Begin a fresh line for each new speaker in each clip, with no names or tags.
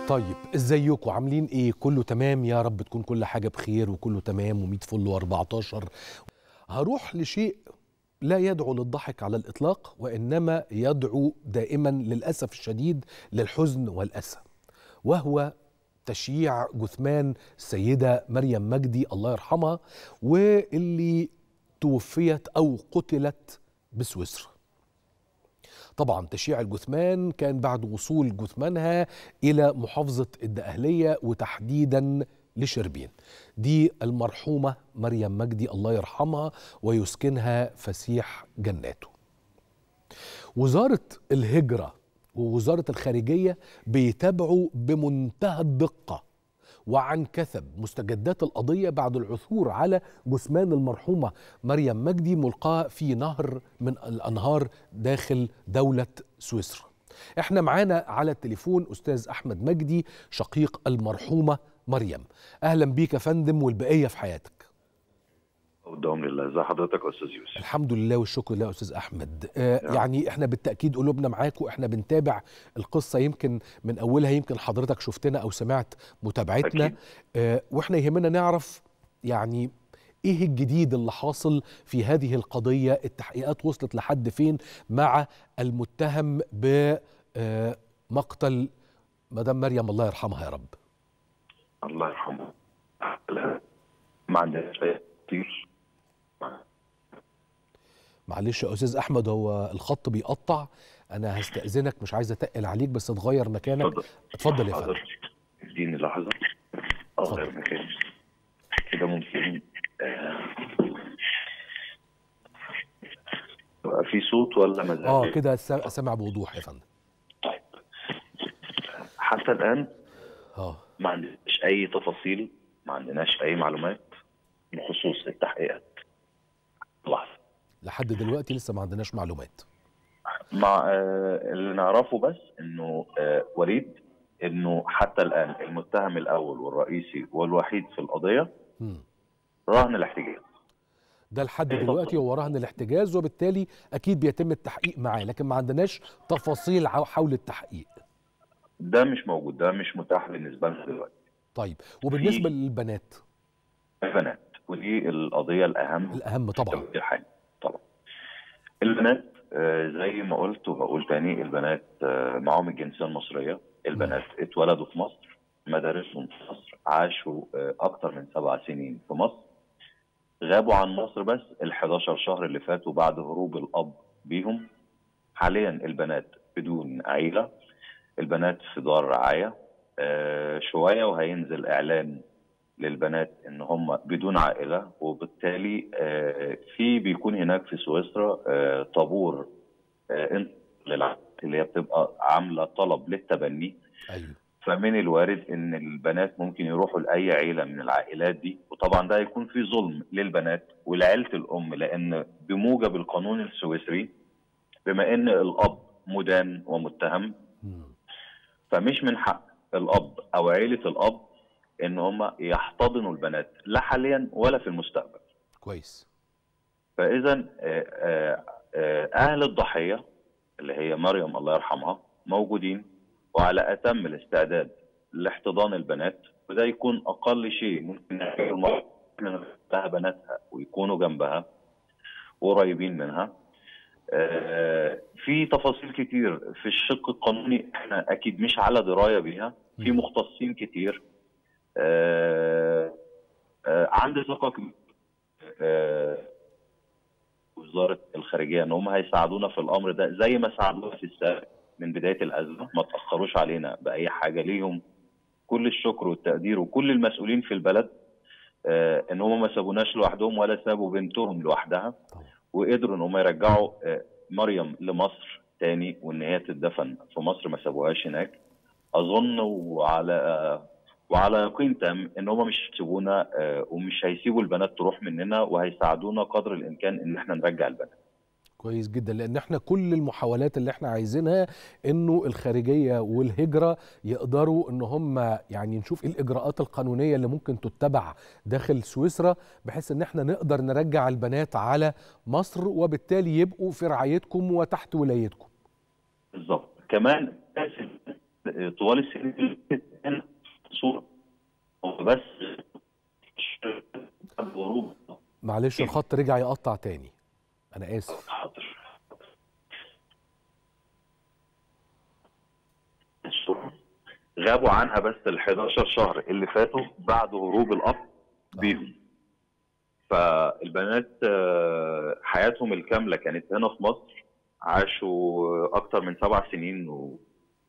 طيب ازيكم عاملين ايه كله تمام يا رب تكون كل حاجه بخير وكله تمام و100 فل و14 هروح لشيء لا يدعو للضحك على الاطلاق وانما يدعو دائما للاسف الشديد للحزن والاسى وهو تشييع جثمان السيده مريم مجدي الله يرحمها واللي توفيت او قتلت بسويسرا طبعا تشييع الجثمان كان بعد وصول جثمانها الى محافظه الدقهليه وتحديدا لشربين دي المرحومه مريم مجدي الله يرحمها ويسكنها فسيح جناته وزاره الهجره ووزاره الخارجيه بيتابعوا بمنتهى الدقه وعن كثب مستجدات القضية بعد العثور على جثمان المرحومة مريم مجدي ملقاة في نهر من الأنهار داخل دولة سويسرا احنا معانا على التليفون أستاذ أحمد مجدي شقيق المرحومة مريم أهلا بيك يا فندم والبقية في حياتك
قدام لله ازي حضرتك يا استاذ يوسف
الحمد لله والشكر لله يا استاذ احمد آه يعني احنا بالتاكيد قلوبنا معاك واحنا بنتابع القصه يمكن من اولها يمكن حضرتك شفتنا او سمعت متابعتنا
أكيد.
آه واحنا يهمنا نعرف يعني ايه الجديد اللي حاصل في هذه القضيه التحقيقات وصلت لحد فين مع المتهم بمقتل مدام مريم الله يرحمها يا رب
الله يرحمه لا ما عندناش اي كتير
معلش يا استاذ احمد هو الخط بيقطع انا هستاذنك مش عايز اتقل عليك بس تغير مكانك
اتفضل
اتفضل يا فندم
حاضر اديني لحظه اغير مكاني كده ممكن آه، يبقى في صوت ولا ما
اه
زال؟
كده سا- سامع بوضوح يا فندم
طيب حتى الان
اه
ما عندناش اي تفاصيل ما عندناش اي معلومات بخصوص التحقيقات لحظه
لحد دلوقتي لسه ما عندناش معلومات
مع آه، اللي نعرفه بس انه آه، وليد انه حتى الان المتهم الاول والرئيسي والوحيد في القضيه
مم.
رهن الاحتجاج
ده لحد
اتفضل.
دلوقتي هو رهن الاحتجاز وبالتالي اكيد بيتم التحقيق معاه لكن ما عندناش تفاصيل عو- حول التحقيق
ده مش موجود ده مش متاح بالنسبه لنا دلوقتي
طيب وبالنسبه للبنات
البنات ودي القضيه الاهم
الاهم طبعا
في الحال طبعا البنات آه، زي ما قلت وبقول تاني البنات آه، معاهم الجنسيه المصريه البنات اتولدوا في مصر مدارسهم في مصر عاشوا آه، اكتر من سبع سنين في مصر غابوا عن مصر بس ال 11 شهر اللي فاتوا بعد هروب الاب بيهم حاليا البنات بدون عيله البنات في دار رعايه آه، شويه وهينزل اعلان للبنات ان هم بدون عائله وبالتالي آه، في بيكون هناك في سويسرا آه، طابور آه، انت- للعائلات اللي هي بتبقى عامله طلب للتبني
ايوه
فمن الوارد ان البنات ممكن يروحوا لاي عيله من العائلات دي وطبعا ده هيكون في ظلم للبنات ولعيله الام لان بموجب القانون السويسري بما ان الاب مدان ومتهم
مم.
فمش من حق الاب او عيله الاب ان هم يحتضنوا البنات لا حاليا ولا في المستقبل
كويس
فاذا آه، آه، آه، اهل الضحيه اللي هي مريم الله يرحمها موجودين وعلى اتم الاستعداد لاحتضان البنات وده يكون اقل شيء ممكن نعمله المرأة إن لها بناتها ويكونوا جنبها قريبين منها آه، في تفاصيل كتير في الشق القانوني احنا اكيد مش على درايه بيها في
مم.
مختصين كتير آه، آه، عندي ثقه كبيرة، آه، وزاره الخارجيه ان هم هيساعدونا في الامر ده زي ما ساعدونا في السابق من بدايه الازمه ما تاخروش علينا باي حاجه ليهم كل الشكر والتقدير وكل المسؤولين في البلد آه، ان هم ما سابوناش لوحدهم ولا سابوا بنتهم لوحدها
طبعا
وقدروا ان هم يرجعوا آه، مريم لمصر تاني وان هي تدفن في مصر ما سابوهاش هناك اظن وعلى آه، وعلى يقين تام ان هم مش هيسيبونا آه، ومش هيسيبوا البنات تروح مننا وهيساعدونا قدر الامكان ان احنا نرجع البنات
كويس جدا لان احنا كل المحاولات اللي احنا عايزينها انه الخارجيه والهجره يقدروا ان هم يعني نشوف ايه الاجراءات القانونيه اللي ممكن تتبع داخل سويسرا بحيث ان احنا نقدر نرجع البنات على مصر وبالتالي يبقوا في رعايتكم وتحت ولايتكم
بالظبط كمان طوال السنين اللي فاتت كان صوره هو بس غروب
معلش الخط رجع يقطع تاني انا اسف
حاضر غابوا عنها بس ال 11 شهر اللي فاتوا بعد هروب الاب بيهم فالبنات آه، حياتهم الكامله كانت هنا في مصر عاشوا اكتر من سبع سنين و...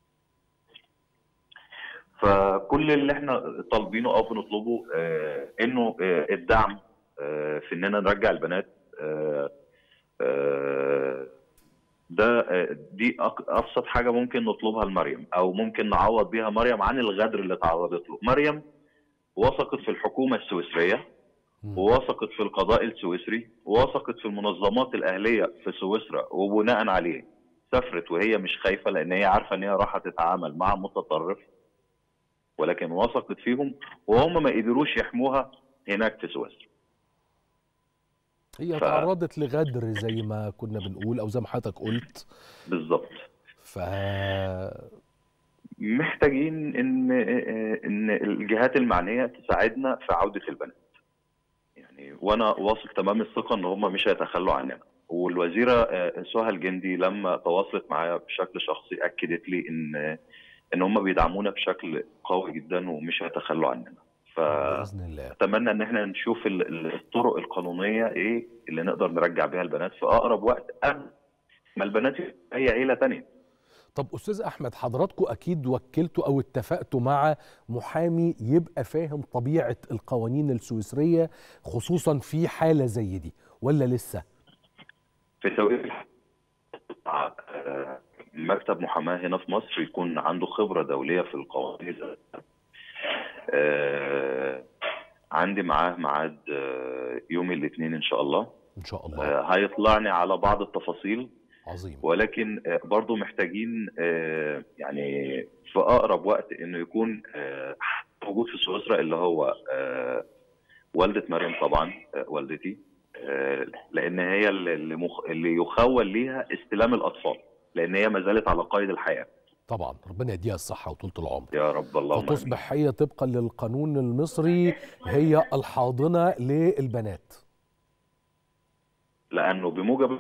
فكل اللي احنا طالبينه او بنطلبه آه، انه آه، الدعم آه، في اننا نرجع البنات آه، آه، ده آه، دي أك- ابسط حاجه ممكن نطلبها لمريم او ممكن نعوض بيها مريم عن الغدر اللي تعرضت له مريم وثقت في الحكومه السويسريه
مم.
ووثقت في القضاء السويسري ووثقت في المنظمات الاهليه في سويسرا وبناء عليه سافرت وهي مش خايفه لان هي عارفه ان هي راح تتعامل مع متطرف ولكن وثقت فيهم وهم ما قدروش يحموها هناك في سويسرا
هي
ف-
تعرضت لغدر زي ما كنا بنقول او زي ما حضرتك قلت
بالظبط
ف
محتاجين ان ان الجهات المعنيه تساعدنا في عوده البنات يعني وانا واثق تمام الثقه ان هم مش هيتخلوا عننا والوزيره آه، سهى الجندي لما تواصلت معايا بشكل شخصي اكدت لي ان ان هم بيدعمونا بشكل قوي جدا ومش هيتخلوا عننا
باذن الله
فاتمنى ان احنا نشوف ال- ال- الطرق القانونيه ايه اللي نقدر نرجع بيها البنات في اقرب وقت قبل ما البنات هي عيله تانية
طب استاذ احمد حضراتكم اكيد وكلتوا او اتفقتوا مع محامي يبقى فاهم طبيعه القوانين السويسريه خصوصا في حاله زي دي ولا لسه
في توقيت الح- مع، آه، مكتب محاماه هنا في مصر يكون عنده خبره دوليه في القوانين آه، عندي معاه ميعاد آه، يوم الاثنين ان شاء الله
ان شاء الله
آه، هيطلعني على بعض التفاصيل
عظيم
ولكن آه، برضو محتاجين آه، يعني في اقرب وقت انه يكون آه، موجود في سويسرا اللي هو آه، والده مريم طبعا آه، والدتي آه، لان هي اللي اللي مخ- اللي يخول ليها استلام الاطفال لان هي ما زالت على قيد الحياه
طبعا ربنا يديها الصحه وطولة العمر
يا رب اللهم آمين.
فتصبح هي طبقا للقانون المصري هي الحاضنه للبنات
لانه بموجب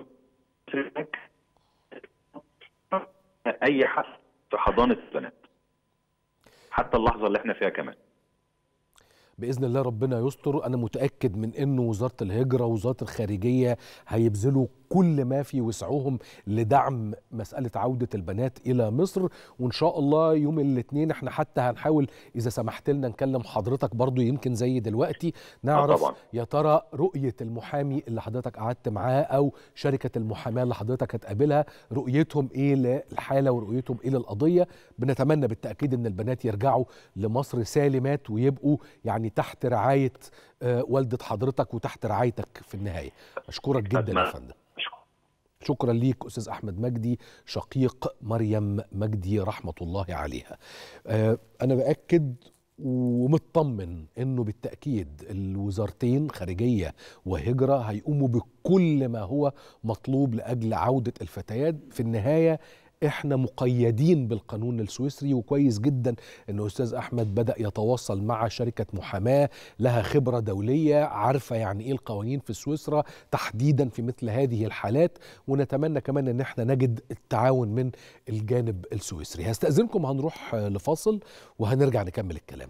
اي حد في حضانه البنات حتى اللحظه اللي احنا فيها كمان
باذن الله ربنا يستر انا متاكد من انه وزاره الهجره ووزاره الخارجيه هيبذلوا كل ما في وسعهم لدعم مساله عوده البنات الى مصر وان شاء الله يوم الاثنين احنا حتى هنحاول اذا سمحت لنا نكلم حضرتك برضو يمكن زي دلوقتي نعرف
طبعا.
يا ترى رؤيه المحامي اللي حضرتك قعدت معاه او شركه المحاماه اللي حضرتك هتقابلها رؤيتهم ايه للحاله ورؤيتهم ايه للقضيه بنتمنى بالتاكيد ان البنات يرجعوا لمصر سالمات ويبقوا يعني تحت رعايه آه، والده حضرتك وتحت رعايتك في النهايه اشكرك جدا يا
أتمنى.
فندم شكرا ليك استاذ احمد مجدي شقيق مريم مجدي رحمه الله عليها آه، انا باكد ومطمن انه بالتاكيد الوزارتين خارجيه وهجره هيقوموا بكل ما هو مطلوب لاجل عوده الفتيات في النهايه احنا مقيدين بالقانون السويسري وكويس جدا ان استاذ احمد بدا يتواصل مع شركه محاماه لها خبره دوليه عارفه يعني ايه القوانين في سويسرا تحديدا في مثل هذه الحالات ونتمنى كمان ان احنا نجد التعاون من الجانب السويسري هستاذنكم هنروح آه، لفاصل وهنرجع نكمل الكلام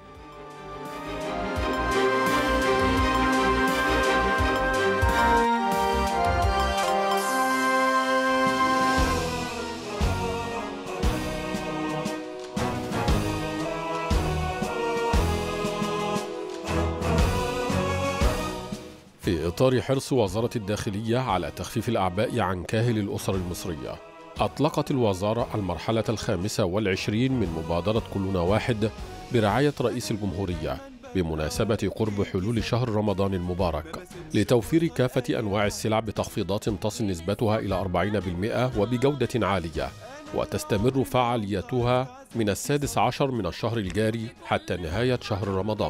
في إطار حرص وزارة الداخلية على تخفيف الأعباء عن كاهل الأسر المصرية أطلقت الوزارة المرحلة الخامسة والعشرين من مبادرة كلنا واحد برعاية رئيس الجمهورية بمناسبة قرب حلول شهر رمضان المبارك لتوفير كافة أنواع السلع بتخفيضات تصل نسبتها إلى 40% وبجودة عالية وتستمر فعاليتها من السادس عشر من الشهر الجاري حتى نهاية شهر رمضان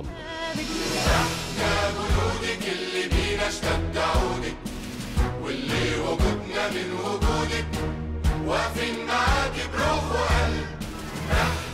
جنودك اللي بينا اشتد عودك واللي وجودنا من وجودك واقفين معاك بروح وقلب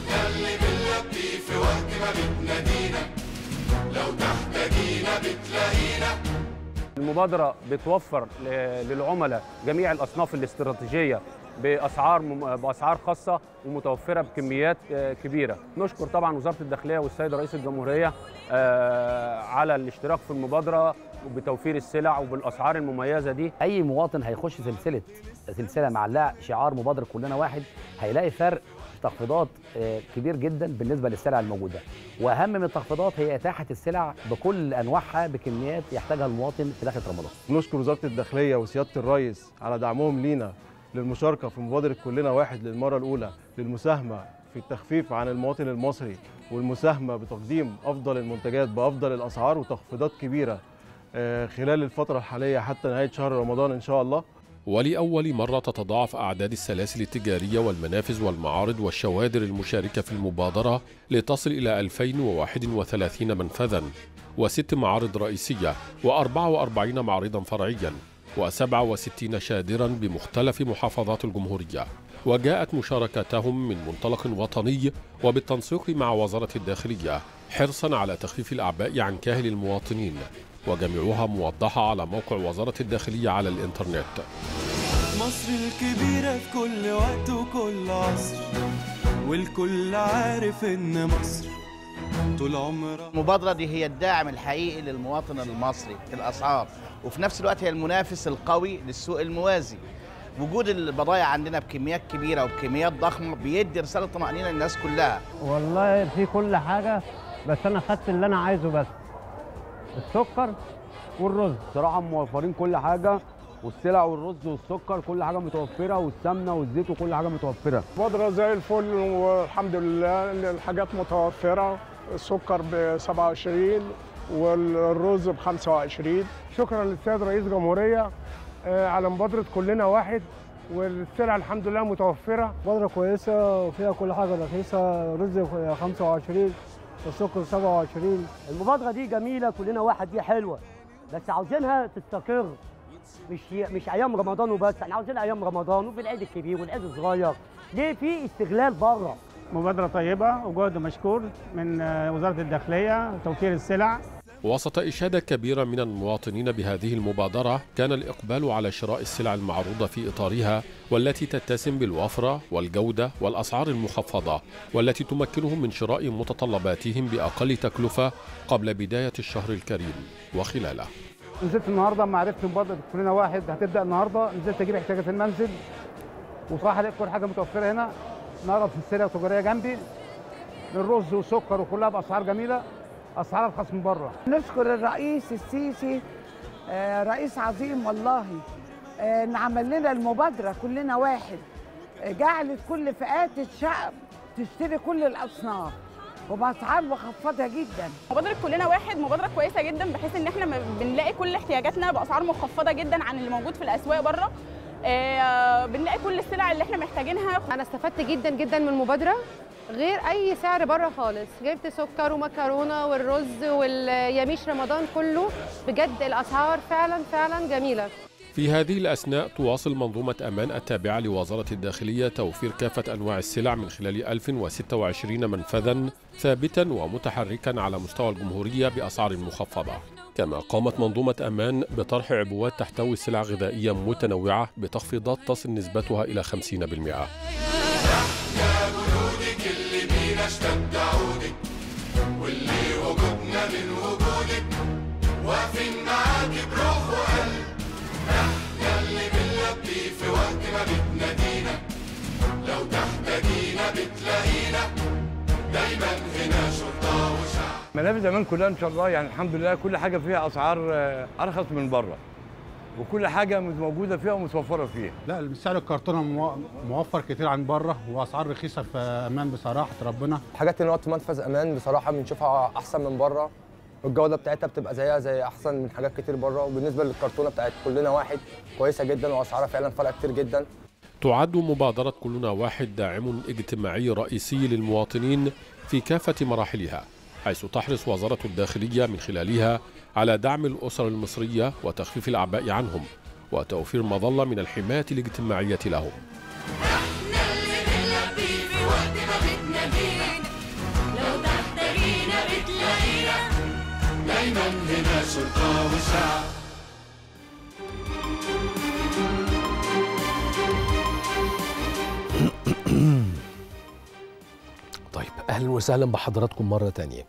بتلاقينا
المبادرة بتوفر ل- للعملاء جميع الأصناف الاستراتيجية بأسعار مم- بأسعار خاصة ومتوفرة بكميات آه، كبيرة نشكر طبعا وزارة الداخلية والسيد رئيس الجمهورية آه، على الاشتراك في المبادرة وبتوفير السلع وبالأسعار المميزة دي
اي مواطن هيخش سلسله سلسله معلقه شعار مبادره كلنا واحد هيلاقي فرق تخفيضات آه، كبير جدا بالنسبه للسلع الموجوده واهم من التخفيضات هي اتاحه السلع بكل انواعها بكميات يحتاجها المواطن في داخل رمضان
نشكر وزارة الداخلية وسيادة الرئيس على دعمهم لينا للمشاركة في مبادرة كلنا واحد للمرة الأولى للمساهمة في التخفيف عن المواطن المصري والمساهمة بتقديم أفضل المنتجات بأفضل الأسعار وتخفيضات كبيرة آه، خلال الفترة الحالية حتى نهاية شهر رمضان إن شاء الله
ولأول مرة تتضاعف أعداد السلاسل التجارية والمنافذ والمعارض والشوادر المشاركة في المبادرة لتصل إلى 2031 منفذا وست معارض رئيسية و44 معرضا فرعيا و67 شادرا بمختلف محافظات الجمهورية وجاءت مشاركتهم من منطلق وطني وبالتنسيق مع وزارة الداخلية حرصا على تخفيف الأعباء عن كاهل المواطنين وجميعها موضحة على موقع وزارة الداخلية على الإنترنت
مصر الكبيرة في كل وقت وكل عصر والكل عارف إن مصر طول عمرها
المبادرة دي هي الداعم الحقيقي للمواطن المصري في الأسعار وفي نفس الوقت هي المنافس القوي للسوق الموازي وجود البضائع عندنا بكميات كبيرة وبكميات ضخمة بيدي رسالة طمأنينة للناس كلها
والله في كل حاجة بس أنا خدت اللي أنا عايزه بس السكر والرز
صراحة موفرين كل حاجة والسلع والرز والسكر كل حاجة متوفرة والسمنة والزيت وكل حاجة متوفرة
مبادرة زي الفل والحمد لله الحاجات متوفرة السكر ب 27 والرز ب 25 شكرا للسيد رئيس الجمهورية آه، على مبادرة كلنا واحد والسلع الحمد لله متوفرة مبادرة كويسة وفيها كل حاجة رخيصة رز 25 السكر 27
المبادرة دي جميلة كلنا واحد دي حلوة بس عاوزينها تستقر مش مش أيام رمضان وبس احنا عاوزين أيام رمضان وفي العيد الكبير والعيد الصغير ليه في استغلال بره
مبادرة طيبة وجهد مشكور من آه، وزارة الداخلية توفير السلع
وسط إشادة كبيرة من المواطنين بهذه المبادرة كان الإقبال على شراء السلع المعروضة في إطارها والتي تتسم بالوفرة والجودة والأسعار المخفضة والتي تمكنهم من شراء متطلباتهم بأقل تكلفة قبل بداية الشهر الكريم وخلاله
نزلت النهارده ما عرفت مبادرة كلنا واحد هتبدأ النهارده نزلت أجيب احتياجات المنزل وصراحة لقيت كل حاجة متوفرة هنا النهارده في السلع التجارية جنبي الرز وسكر وكلها بأسعار جميلة أسعار أرخص من بره
نشكر الرئيس السيسي آه، رئيس عظيم والله آه، ان عمل لنا المبادره كلنا واحد آه، جعلت كل فئات الشعب تشتري كل الاصناف وباسعار مخفضه جدا
مبادرة كلنا واحد مبادرة كويسة جدا بحيث ان احنا م- بنلاقي كل احتياجاتنا بأسعار مخفضة جدا عن اللي موجود في الأسواق بره آه، بنلاقي كل السلع اللي احنا محتاجينها
انا استفدت جدا جدا من المبادره غير اي سعر بره خالص جبت سكر ومكرونه والرز واليميش رمضان كله بجد الاسعار فعلا فعلا جميله
في هذه الأثناء تواصل منظومة أمان التابعة لوزارة الداخلية توفير كافة أنواع السلع من خلال 1026 منفذا ثابتا ومتحركا على مستوى الجمهورية بأسعار مخفضة كما قامت منظومة أمان بطرح عبوات تحتوي سلع غذائية متنوعة بتخفيضات تصل نسبتها إلى 50%
يا جنودك اللي بينا اشتد عودك واللي وجودنا من وجودك واقفين معاك بروح وقلب احنا اللي بنلبي في وقت ما بتنادينا لو تحتاجينا بتلاقينا دايما هنا شرطة وشعب
منافذ امان كلها ان شاء الله يعني الحمد لله كل حاجه فيها اسعار آه، ارخص من بره وكل حاجه موجوده فيها ومتوفره فيها
لا سعر الكرتونه مو- موفر كتير عن بره واسعار رخيصه في امان بصراحه ربنا
الحاجات اللي نقعد في منفذ امان بصراحه بنشوفها احسن من بره والجوده بتاعتها بتبقى زيها زي احسن من حاجات كتير بره وبالنسبه للكرتونه بتاعت كلنا واحد كويسه جدا واسعارها فعلا فرق كتير جدا
تعد مبادرة كلنا واحد داعم اجتماعي رئيسي للمواطنين في كافة مراحلها حيث تحرص وزارة الداخلية من خلالها على دعم الأسر المصرية وتخفيف الأعباء عنهم وتوفير مظلة من الحماية الاجتماعية لهم
بنلبي في وقت ما بتنادينا لو تحتاجينا بتلاقينا دايما هنا شرطة وشعب
طيب اهلا وسهلا بحضراتكم مره تانية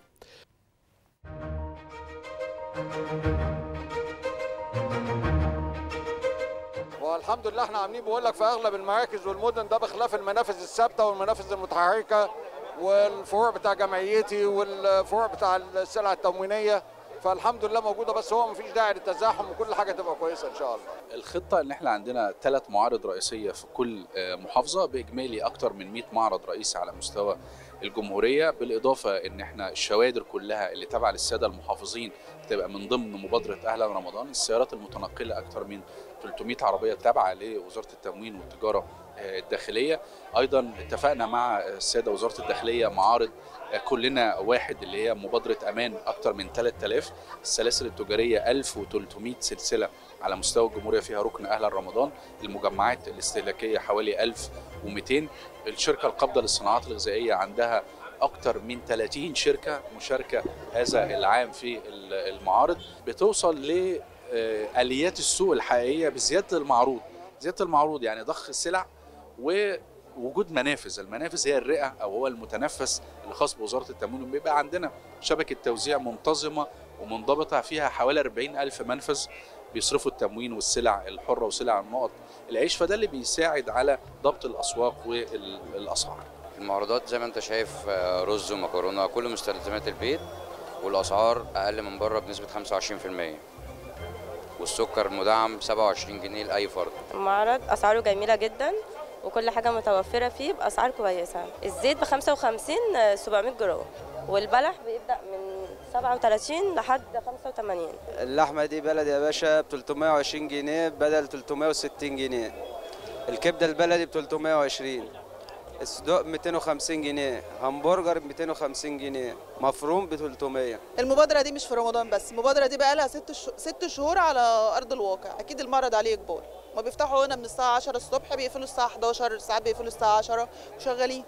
والحمد لله احنا عاملين بقول لك في اغلب المراكز والمدن ده بخلاف المنافذ الثابته والمنافذ المتحركه والفروع بتاع جمعيتي والفروع بتاع السلع التموينيه فالحمد لله موجوده بس هو مفيش داعي للتزاحم وكل حاجه تبقى كويسه ان شاء الله
الخطة إن إحنا عندنا ثلاث معارض رئيسية في كل آه، محافظة بإجمالي أكتر من 100 معرض رئيسي على مستوى الجمهورية بالإضافة إن إحنا الشوادر كلها اللي تابعة للسادة المحافظين تبقى من ضمن مبادرة أهلا رمضان السيارات المتنقلة أكتر من 300 عربية تابعة لوزارة التموين والتجارة آه، الداخلية أيضا اتفقنا مع السادة وزارة الداخلية معارض آه، كلنا واحد اللي هي مبادرة أمان أكتر من 3000 السلاسل التجارية 1300 سلسلة على مستوى الجمهورية فيها ركن أهلا رمضان المجمعات الاستهلاكية حوالي 1200 الشركة القابضة للصناعات الغذائية عندها أكتر من 30 شركة مشاركة هذا العام في ال- المعارض بتوصل لآليات السوق الحقيقية بزيادة المعروض زيادة المعروض يعني ضخ السلع ووجود منافذ المنافذ هي الرئة أو هو المتنفس اللي خاص بوزارة التموين بيبقى عندنا شبكة توزيع منتظمة ومنضبطة فيها حوالي 40 ألف منفذ بيصرفوا التموين والسلع الحرة وسلع النقط العيش فده اللي بيساعد على ضبط الأسواق والأسعار
المعروضات زي ما انت شايف آه، رز ومكرونه كل مستلزمات البيت والاسعار اقل من بره بنسبه 25% والسكر مدعم 27 جنيه لاي فرد
معرض اسعاره جميله جدا وكل حاجه متوفره فيه باسعار كويسه الزيت ب 55 آه، 700 جرام والبلح بيبدا من 37 لحد 85
اللحمة دي بلدي يا باشا ب 320 جنيه بدل 360 جنيه الكبدة البلدي ب 320 الصدوق ب 250 جنيه همبرجر ب 250 جنيه مفروم ب 300
المبادرة دي مش في رمضان بس المبادرة دي بقى لها ست, ش... ست شهور على أرض الواقع أكيد المعرض عليه إجبار ما بيفتحوا هنا من الساعة 10 الصبح بيقفلوا الساعة 11 ساعات بيقفلوا الساعة 10 وشغالين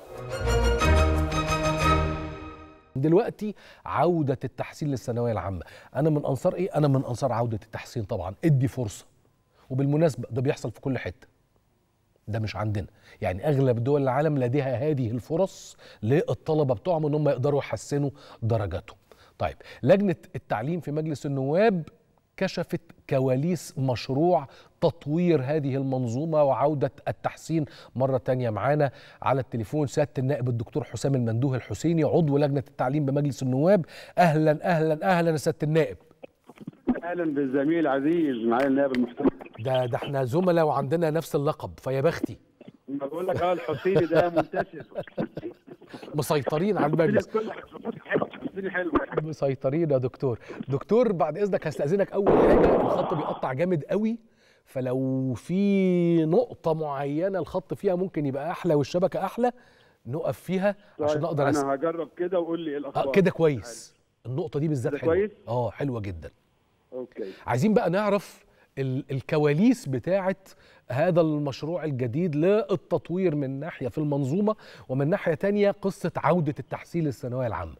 دلوقتي عودة التحسين للثانوية العامة أنا من أنصار إيه؟ أنا من أنصار عودة التحسين طبعا ادي فرصة وبالمناسبة ده بيحصل في كل حتة ده مش عندنا يعني أغلب دول العالم لديها هذه الفرص للطلبة بتوعهم إن هم يقدروا يحسنوا درجاتهم طيب لجنة التعليم في مجلس النواب كشفت كواليس مشروع تطوير هذه المنظومة وعودة التحسين مرة تانية معانا على التليفون سيادة النائب الدكتور حسام المندوه الحسيني عضو لجنة التعليم بمجلس النواب أهلا أهلا أهلا يا سيادة النائب
اهلا بالزميل العزيز معالي النائب المحترم
ده ده احنا زملاء وعندنا نفس اللقب فيا بختي
ما بقول لك اه الحسيني ده منتشر
مسيطرين على المجلس
كل حسيني حلو
مسيطرين يا دكتور دكتور بعد اذنك هستاذنك اول حاجه الخط بيقطع جامد قوي فلو في نقطه معينه الخط فيها ممكن يبقى احلى والشبكه احلى نقف فيها عشان
طيب،
اقدر
انا هجرب كده وقول لي ايه الاخبار
اه كده كويس النقطه دي بالذات
كده
حلوه
كويس؟
اه حلوه جدا
اوكي
عايزين بقى نعرف ال- الكواليس بتاعه هذا المشروع الجديد للتطوير من ناحيه في المنظومه ومن ناحيه تانية قصه عوده التحصيل للثانويه العامه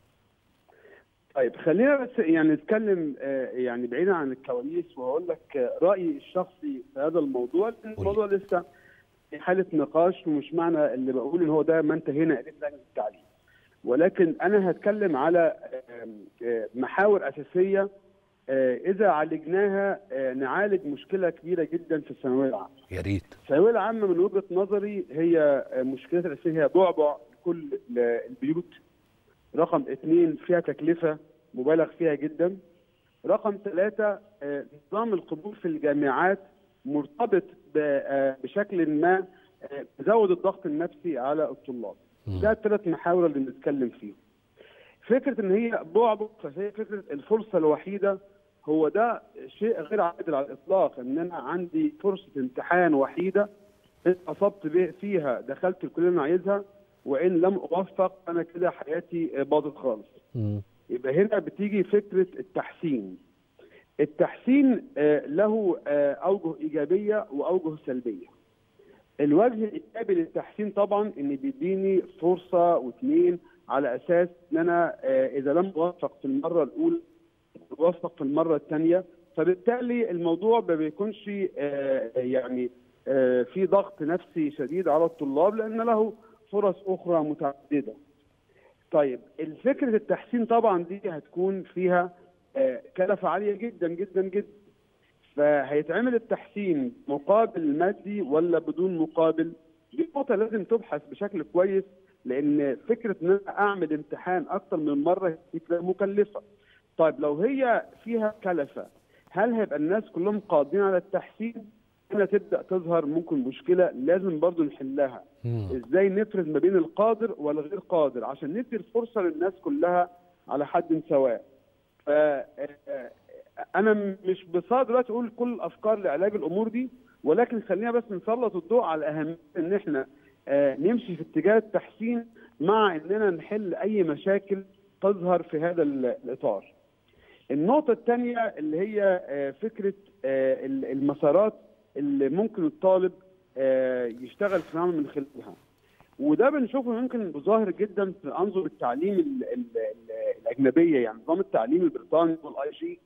طيب خلينا بس يعني نتكلم آه، يعني بعيدا عن الكواليس وهقول لك آه، رايي الشخصي في هذا الموضوع لأن الموضوع لسه في حاله نقاش ومش معنى اللي بقول ان هو ده ما انتهينا اليه في لجنه التعليم ولكن انا هتكلم على آم، آه، محاور اساسيه آه، اذا عالجناها آه، نعالج مشكله كبيره جدا في الثانويه العامه
يا ريت
الثانويه العامه من وجهه نظري هي آه، مشكلتها الاساسيه هي بعبع كل البيوت رقم اثنين فيها تكلفة مبالغ فيها جدا رقم ثلاثة آه، نظام القبول في الجامعات مرتبط ب- آه، بشكل ما آه، بزود الضغط النفسي على الطلاب ده الثلاث محاور اللي بنتكلم فيهم فكرة ان هي بعبع فهي فكرة الفرصة الوحيدة هو ده شيء غير عادل على الاطلاق ان انا عندي فرصة امتحان وحيدة ان اصبت به- فيها دخلت الكلية اللي انا عايزها وان لم اوفق انا كده حياتي باظت خالص يبقى هنا بتيجي فكره التحسين التحسين آه، له آه، اوجه ايجابيه واوجه سلبيه الوجه الايجابي للتحسين طبعا ان بيديني فرصه واثنين على اساس ان انا آه، اذا لم اوفق في المره الاولى يوفق في المره الثانيه فبالتالي الموضوع ما بيكونش آه، يعني آه، في ضغط نفسي شديد على الطلاب لان له فرص اخرى متعدده. طيب الفكره التحسين طبعا دي هتكون فيها آه، كلفه عاليه جدا جدا جدا. فهيتعمل التحسين مقابل مادي ولا بدون مقابل؟ دي نقطه لازم تبحث بشكل كويس لان فكره ان انا اعمل امتحان اكتر من مره دي فكرة مكلفه. طيب لو هي فيها كلفه هل هيبقى الناس كلهم قادرين على التحسين؟ هنا تبدا تظهر ممكن مشكله لازم برضو نحلها. ازاي نفرز ما بين القادر والغير قادر عشان ندي الفرصه للناس كلها على حد سواء. ف آه، انا مش بصاد دلوقتي اقول كل الافكار لعلاج الامور دي ولكن خلينا بس نسلط الضوء على اهميه ان احنا آه، نمشي في اتجاه التحسين مع اننا نحل اي مشاكل تظهر في هذا ال- الاطار. النقطة الثانية اللي هي آه، فكرة آه، ال- المسارات اللي ممكن الطالب آه، يشتغل في العمل من خلالها. وده بنشوفه يمكن ظاهر جدا في انظمه التعليم ال- ال- ال- الاجنبيه يعني نظام التعليم البريطاني والاي جي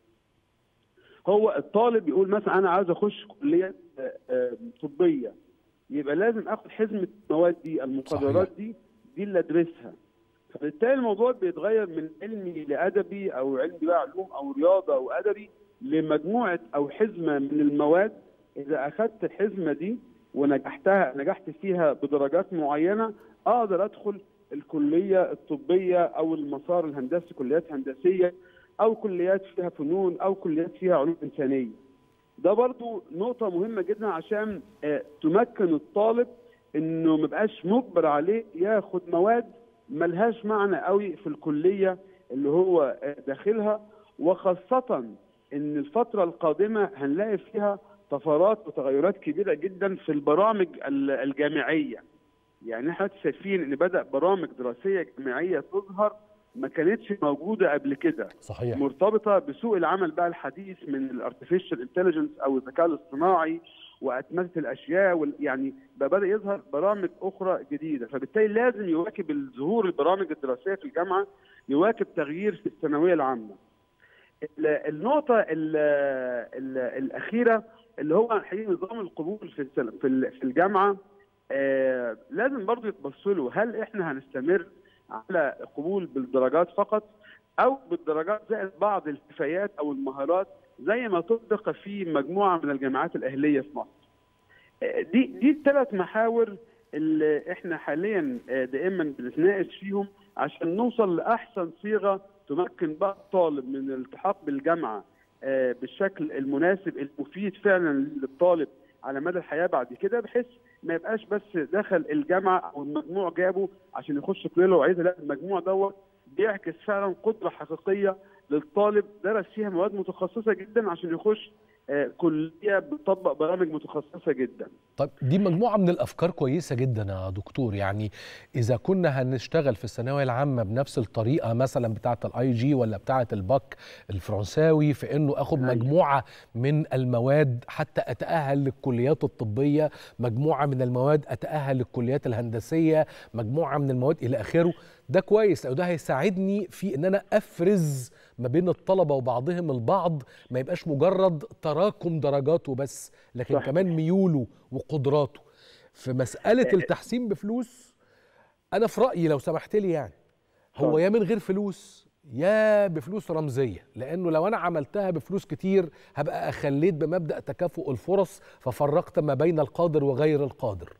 هو الطالب يقول مثلا انا عاوز اخش كليه آه، آه، طبيه يبقى لازم اخد حزمه المواد دي المقررات دي دي اللي ادرسها فبالتالي الموضوع بيتغير من علمي لادبي او علمي بقى علوم او رياضه او ادبي لمجموعه او حزمه من المواد اذا اخذت الحزمه دي ونجحتها نجحت فيها بدرجات معينه اقدر ادخل الكليه الطبيه او المسار الهندسي كليات هندسيه او كليات فيها فنون او كليات فيها علوم انسانيه. ده برضو نقطه مهمه جدا عشان آه، تمكن الطالب انه ما يبقاش مجبر عليه ياخد مواد ملهاش معنى قوي في الكليه اللي هو آه، داخلها وخاصه ان الفتره القادمه هنلاقي فيها طفرات وتغيرات كبيره جدا في البرامج ال- الجامعيه. يعني احنا دلوقتي شايفين ان بدا برامج دراسيه جامعيه تظهر ما كانتش موجوده قبل كده
صحيح
مرتبطه بسوق العمل بقى الحديث من الارتفيشال انتليجنس او الذكاء الاصطناعي واتمته الاشياء وال- يعني بقى بدا يظهر برامج اخرى جديده فبالتالي لازم يواكب الظهور البرامج الدراسيه في الجامعه يواكب تغيير في الثانويه العامه ال- النقطه ال ال الاخيره اللي هو الحقيقه نظام القبول في السنة- في ال- في الجامعه آه لازم برضه يتبص له هل احنا هنستمر على قبول بالدرجات فقط او بالدرجات زائد بعض الكفايات او المهارات زي ما طبق في مجموعه من الجامعات الاهليه في مصر. آه، دي دي الثلاث محاور اللي احنا حاليا آه، دائما بنتناقش فيهم عشان نوصل لاحسن صيغه تمكن بقى الطالب من الالتحاق بالجامعه آه، بالشكل المناسب المفيد فعلا للطالب على مدى الحياه بعد كده بحيث ما يبقاش بس دخل الجامعه او المجموع جابه عشان يخش كليه لو عايز لا المجموع دوت بيعكس فعلا قدره حقيقيه للطالب درس فيها مواد متخصصه جدا عشان يخش آه، كليه بتطبق برامج متخصصه جدا.
طيب دي مجموعة من الأفكار كويسة جدا يا دكتور يعني إذا كنا هنشتغل في الثانوية العامة بنفس الطريقة مثلا بتاعة الآي جي ولا بتاعة الباك الفرنساوي في إنه أخد مجموعة من المواد حتى أتأهل للكليات الطبية مجموعة من المواد أتأهل للكليات الهندسية مجموعة من المواد إلى آخره ده كويس لأنه ده هيساعدني في إن أنا أفرز ما بين الطلبة وبعضهم البعض ما يبقاش مجرد تراكم درجاته بس لكن
صح.
كمان ميوله وقدراته في مسألة التحسين بفلوس أنا في رأيي لو سمحت لي يعني هو يا من غير فلوس يا بفلوس رمزية لأنه لو أنا عملتها بفلوس كتير هبقى أخليت بمبدأ تكافؤ الفرص ففرقت ما بين القادر وغير القادر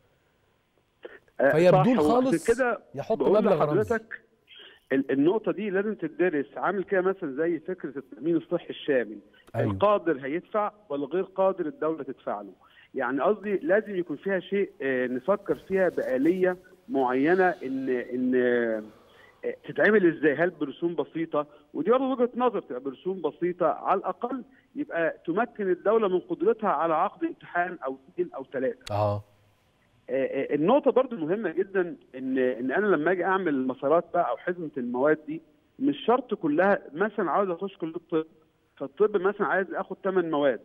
آه،
فيا
صح،
بدون
وعشان
خالص
كده
يحط
بقول
مبلغ رمزي
لحضرتك ال- النقطة دي لازم تدرس عامل كده مثلا زي فكرة التأمين الصحي الشامل
أيوة.
القادر هيدفع والغير قادر الدولة تدفع له يعني قصدي لازم يكون فيها شيء آه، نفكر فيها بآلية معينة إن إن آه، تتعمل ازاي هل برسوم بسيطة ودي برضه وجهة نظر تبقى برسوم بسيطة على الأقل يبقى تمكن الدولة من قدرتها على عقد امتحان أو اثنين أو ثلاثة
اه
آه، النقطة برضو مهمة جدا ان ان انا لما اجي اعمل المسارات بقى او حزمة المواد دي مش شرط كلها مثلا عاوز اخش كلية الطب فالطب مثلا عايز اخد 8 مواد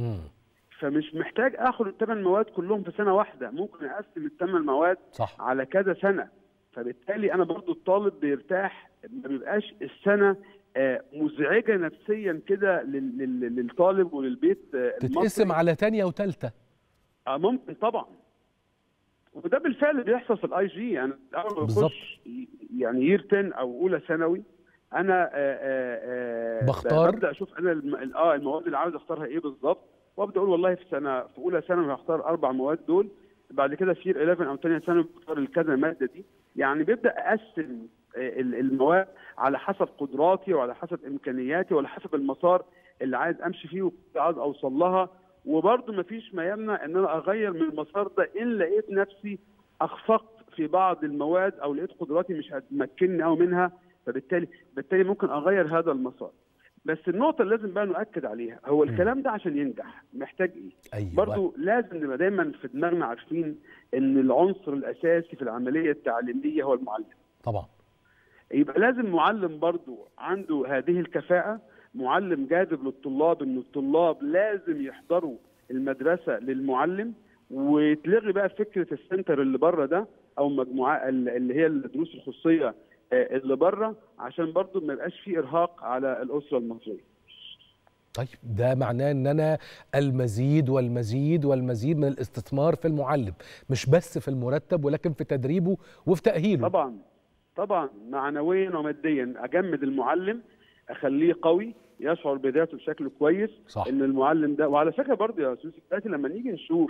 فمش محتاج اخد الثمان مواد كلهم في سنة واحدة ممكن اقسم الثمان مواد
صح.
على كذا سنة فبالتالي انا برضو الطالب بيرتاح ما بيبقاش السنة آه، مزعجه نفسيا كده لل- لل- للطالب وللبيت آه،
تتقسم
المصري.
على تانية وتالتة
اه ممكن طبعا وده بالفعل بيحصل في الاي جي يعني اول ما
بالظبط.
بخش يعني يير 10 او اولى ثانوي انا آه، آه، آه،
بختار.
ببدا اشوف انا الم- اه المواد اللي عاوز اختارها ايه بالظبط وابدا اقول والله في سنه في اولى ثانوي هختار اربع مواد دول بعد كده في يير 11 او ثانيه ثانوي بختار الكذا ماده دي يعني بيبدا اقسم آه، ال- المواد على حسب قدراتي وعلى حسب امكانياتي وعلى حسب المسار اللي عايز امشي فيه وعايز اوصل لها وبرضه مفيش ما يمنع ان انا اغير من المسار ده ان لقيت نفسي اخفقت في بعض المواد او لقيت قدراتي مش هتمكنني او منها فبالتالي بالتالي ممكن اغير هذا المسار بس النقطة اللي لازم بقى نؤكد عليها هو الكلام ده عشان ينجح محتاج ايه؟
أيوة.
برضو لازم نبقى دايما في دماغنا عارفين ان العنصر الاساسي في العملية التعليمية هو المعلم
طبعا
يبقى لازم معلم برضو عنده هذه الكفاءة معلم جاذب للطلاب ان الطلاب لازم يحضروا المدرسة للمعلم ويتلغي بقى فكرة السنتر اللي بره ده او مجموعة اللي هي الدروس الخصوصية آه، اللي بره عشان برضو ما يبقاش فيه ارهاق على الاسرة المصرية
طيب ده معناه ان انا المزيد والمزيد والمزيد من الاستثمار في المعلم مش بس في المرتب ولكن في تدريبه وفي تأهيله
طبعا طبعا معنويا وماديا اجمد المعلم اخليه قوي يشعر بذاته بشكل كويس
صح.
ان المعلم ده وعلى فكره برضه يا استاذ دلوقتي لما نيجي نشوف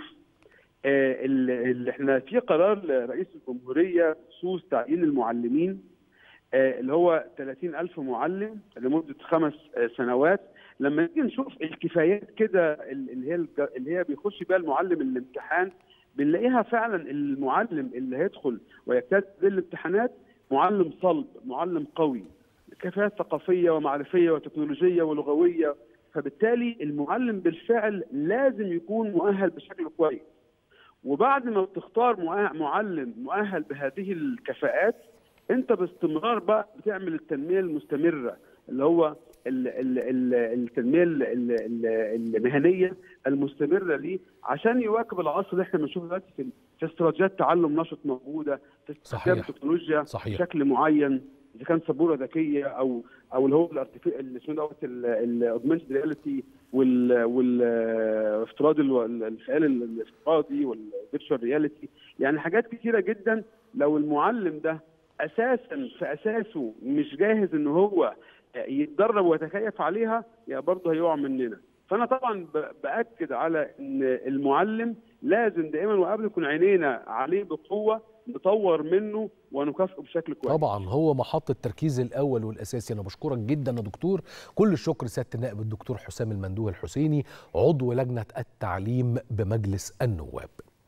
آه، ال- اللي احنا في قرار لرئيس الجمهوريه بخصوص تعيين المعلمين آه، اللي هو 30 ألف معلم لمدة خمس آه، سنوات لما نيجي نشوف الكفايات كده ال- اللي هي الج- اللي هي بيخش بيها المعلم الامتحان بنلاقيها فعلا المعلم اللي هيدخل ويجتاز الامتحانات معلم صلب معلم قوي كفاءات ثقافيه ومعرفيه وتكنولوجيه ولغويه فبالتالي المعلم بالفعل لازم يكون مؤهل بشكل كويس وبعد ما بتختار مؤه- معلم مؤهل بهذه الكفاءات انت باستمرار بقى بتعمل التنميه المستمره اللي هو ال- ال- ال- التنميه ال- ال- ال- المهنيه المستمره ليه عشان يواكب العصر اللي احنا بنشوفه دلوقتي في في استراتيجيات تعلم نشط موجوده في استخدام
صحيح.
التكنولوجيا
صحيح.
بشكل معين اذا كان سبوره ذكيه او او اللي هو الارتفي- اللي اسمه دوت الاوجمانتد رياليتي وال والافتراض الخيال الافتراضي والفيرتشوال رياليتي يعني حاجات كتيره جدا لو المعلم ده اساسا في اساسه مش جاهز ان هو يتدرب ويتكيف عليها يا برضه هيقع مننا فانا طبعا ب- باكد على ان المعلم لازم دائما وابدا يكون عينينا عليه بقوه نطور منه ونكافئه بشكل كويس
طبعا هو محط التركيز الاول والاساسي انا بشكرك جدا يا دكتور كل الشكر سياده النائب الدكتور حسام المندوه الحسيني عضو لجنه التعليم بمجلس النواب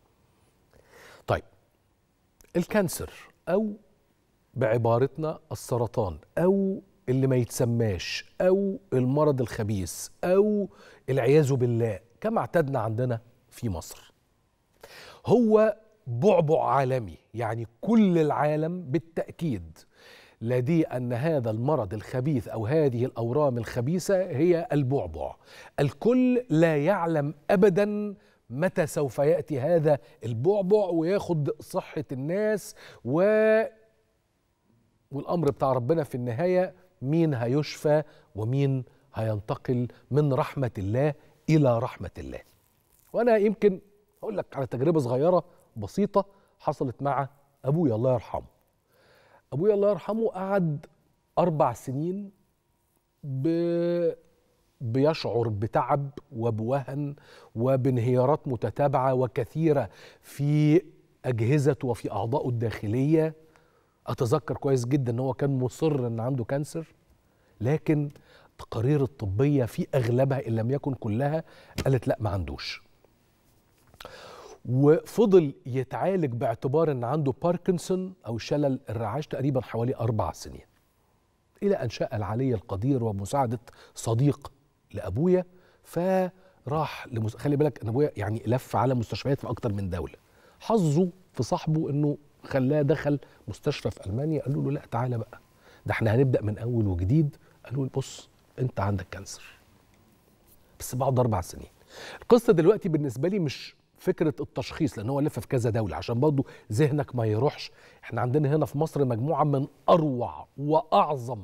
طيب الكانسر او بعبارتنا السرطان او اللي ما يتسماش او المرض الخبيث او العياذ بالله كما اعتدنا عندنا في مصر هو بعبع عالمي يعني كل العالم بالتأكيد لديه أن هذا المرض الخبيث أو هذه الأورام الخبيثة هي البعبع الكل لا يعلم أبدا متى سوف يأتي هذا البعبع وياخد صحة الناس و والأمر بتاع ربنا في النهاية مين هيشفى ومين هينتقل من رحمة الله إلى رحمة الله وأنا يمكن أقول لك على تجربة صغيرة بسيطة حصلت مع أبويا الله يرحمه أبويا الله يرحمه قعد أربع سنين ب... بيشعر بتعب وبوهن وبانهيارات متتابعة وكثيرة في أجهزته وفي أعضائه الداخلية أتذكر كويس جدا أن هو كان مصر أن عنده كانسر لكن التقارير الطبية في أغلبها إن لم يكن كلها قالت لا ما عندوش وفضل يتعالج باعتبار ان عنده باركنسون او شلل الرعاش تقريبا حوالي اربع سنين الى ان شاء العلي القدير ومساعده صديق لابويا فراح لمس... خلي بالك ان ابويا يعني لف على مستشفيات في اكتر من دوله حظه في صاحبه انه خلاه دخل مستشفى في المانيا قالوا له لا تعالى بقى ده احنا هنبدا من اول وجديد قالوا له بص انت عندك كانسر بس بعد اربع سنين القصه دلوقتي بالنسبه لي مش فكره التشخيص لان هو لف في كذا دوله عشان برضه ذهنك ما يروحش احنا عندنا هنا في مصر مجموعه من اروع واعظم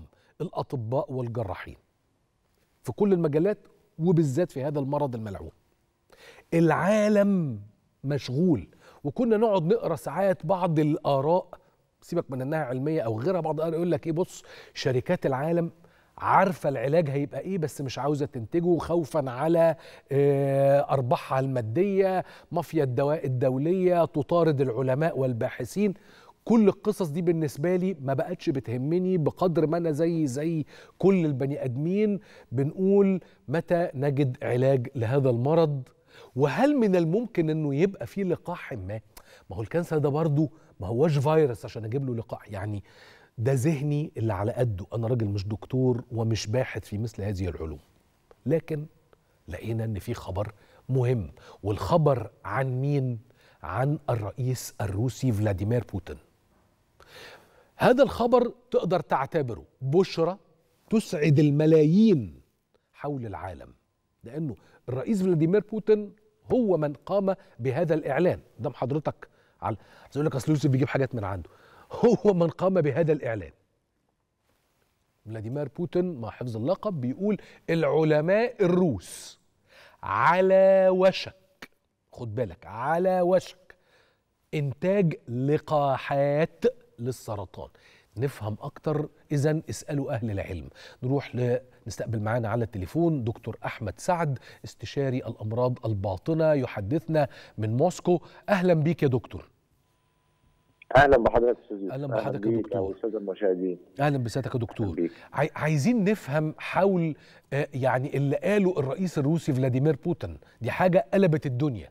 الاطباء والجراحين في كل المجالات وبالذات في هذا المرض الملعون العالم مشغول وكنا نقعد نقرا ساعات بعض الاراء سيبك من انها علميه او غيرها بعض الآراء يقول لك ايه بص شركات العالم عارفه العلاج هيبقى ايه بس مش عاوزه تنتجه خوفا على آه، ارباحها الماديه مافيا الدواء الدوليه تطارد العلماء والباحثين كل القصص دي بالنسبه لي ما بقتش بتهمني بقدر ما انا زي زي كل البني ادمين بنقول متى نجد علاج لهذا المرض وهل من الممكن انه يبقى في لقاح ما ما هو الكانسر ده برضه ما هوش فيروس عشان اجيب له لقاح يعني ده ذهني اللي على قده انا راجل مش دكتور ومش باحث في مثل هذه العلوم لكن لقينا ان في خبر مهم والخبر عن مين عن الرئيس الروسي فلاديمير بوتين هذا الخبر تقدر تعتبره بشرى تسعد الملايين حول العالم لانه الرئيس فلاديمير بوتين هو من قام بهذا الاعلان قدام حضرتك على عايز اقول لك اصل يوسف بيجيب حاجات من عنده هو من قام بهذا الاعلان فلاديمير بوتين مع حفظ اللقب بيقول العلماء الروس على وشك خد بالك على وشك انتاج لقاحات للسرطان نفهم اكتر اذا اسالوا اهل العلم نروح ل... نستقبل معانا على التليفون دكتور احمد سعد استشاري الامراض الباطنه يحدثنا من موسكو اهلا بيك يا دكتور
اهلا بحضرتك يا استاذ يوسف.
أهلا بحضرتك يا
بيك
دكتور.
والساده المشاهدين
اهلا بسيادتك يا دكتور عاي... عايزين نفهم حول آه، يعني اللي قاله الرئيس الروسي فلاديمير بوتين دي حاجه قلبت الدنيا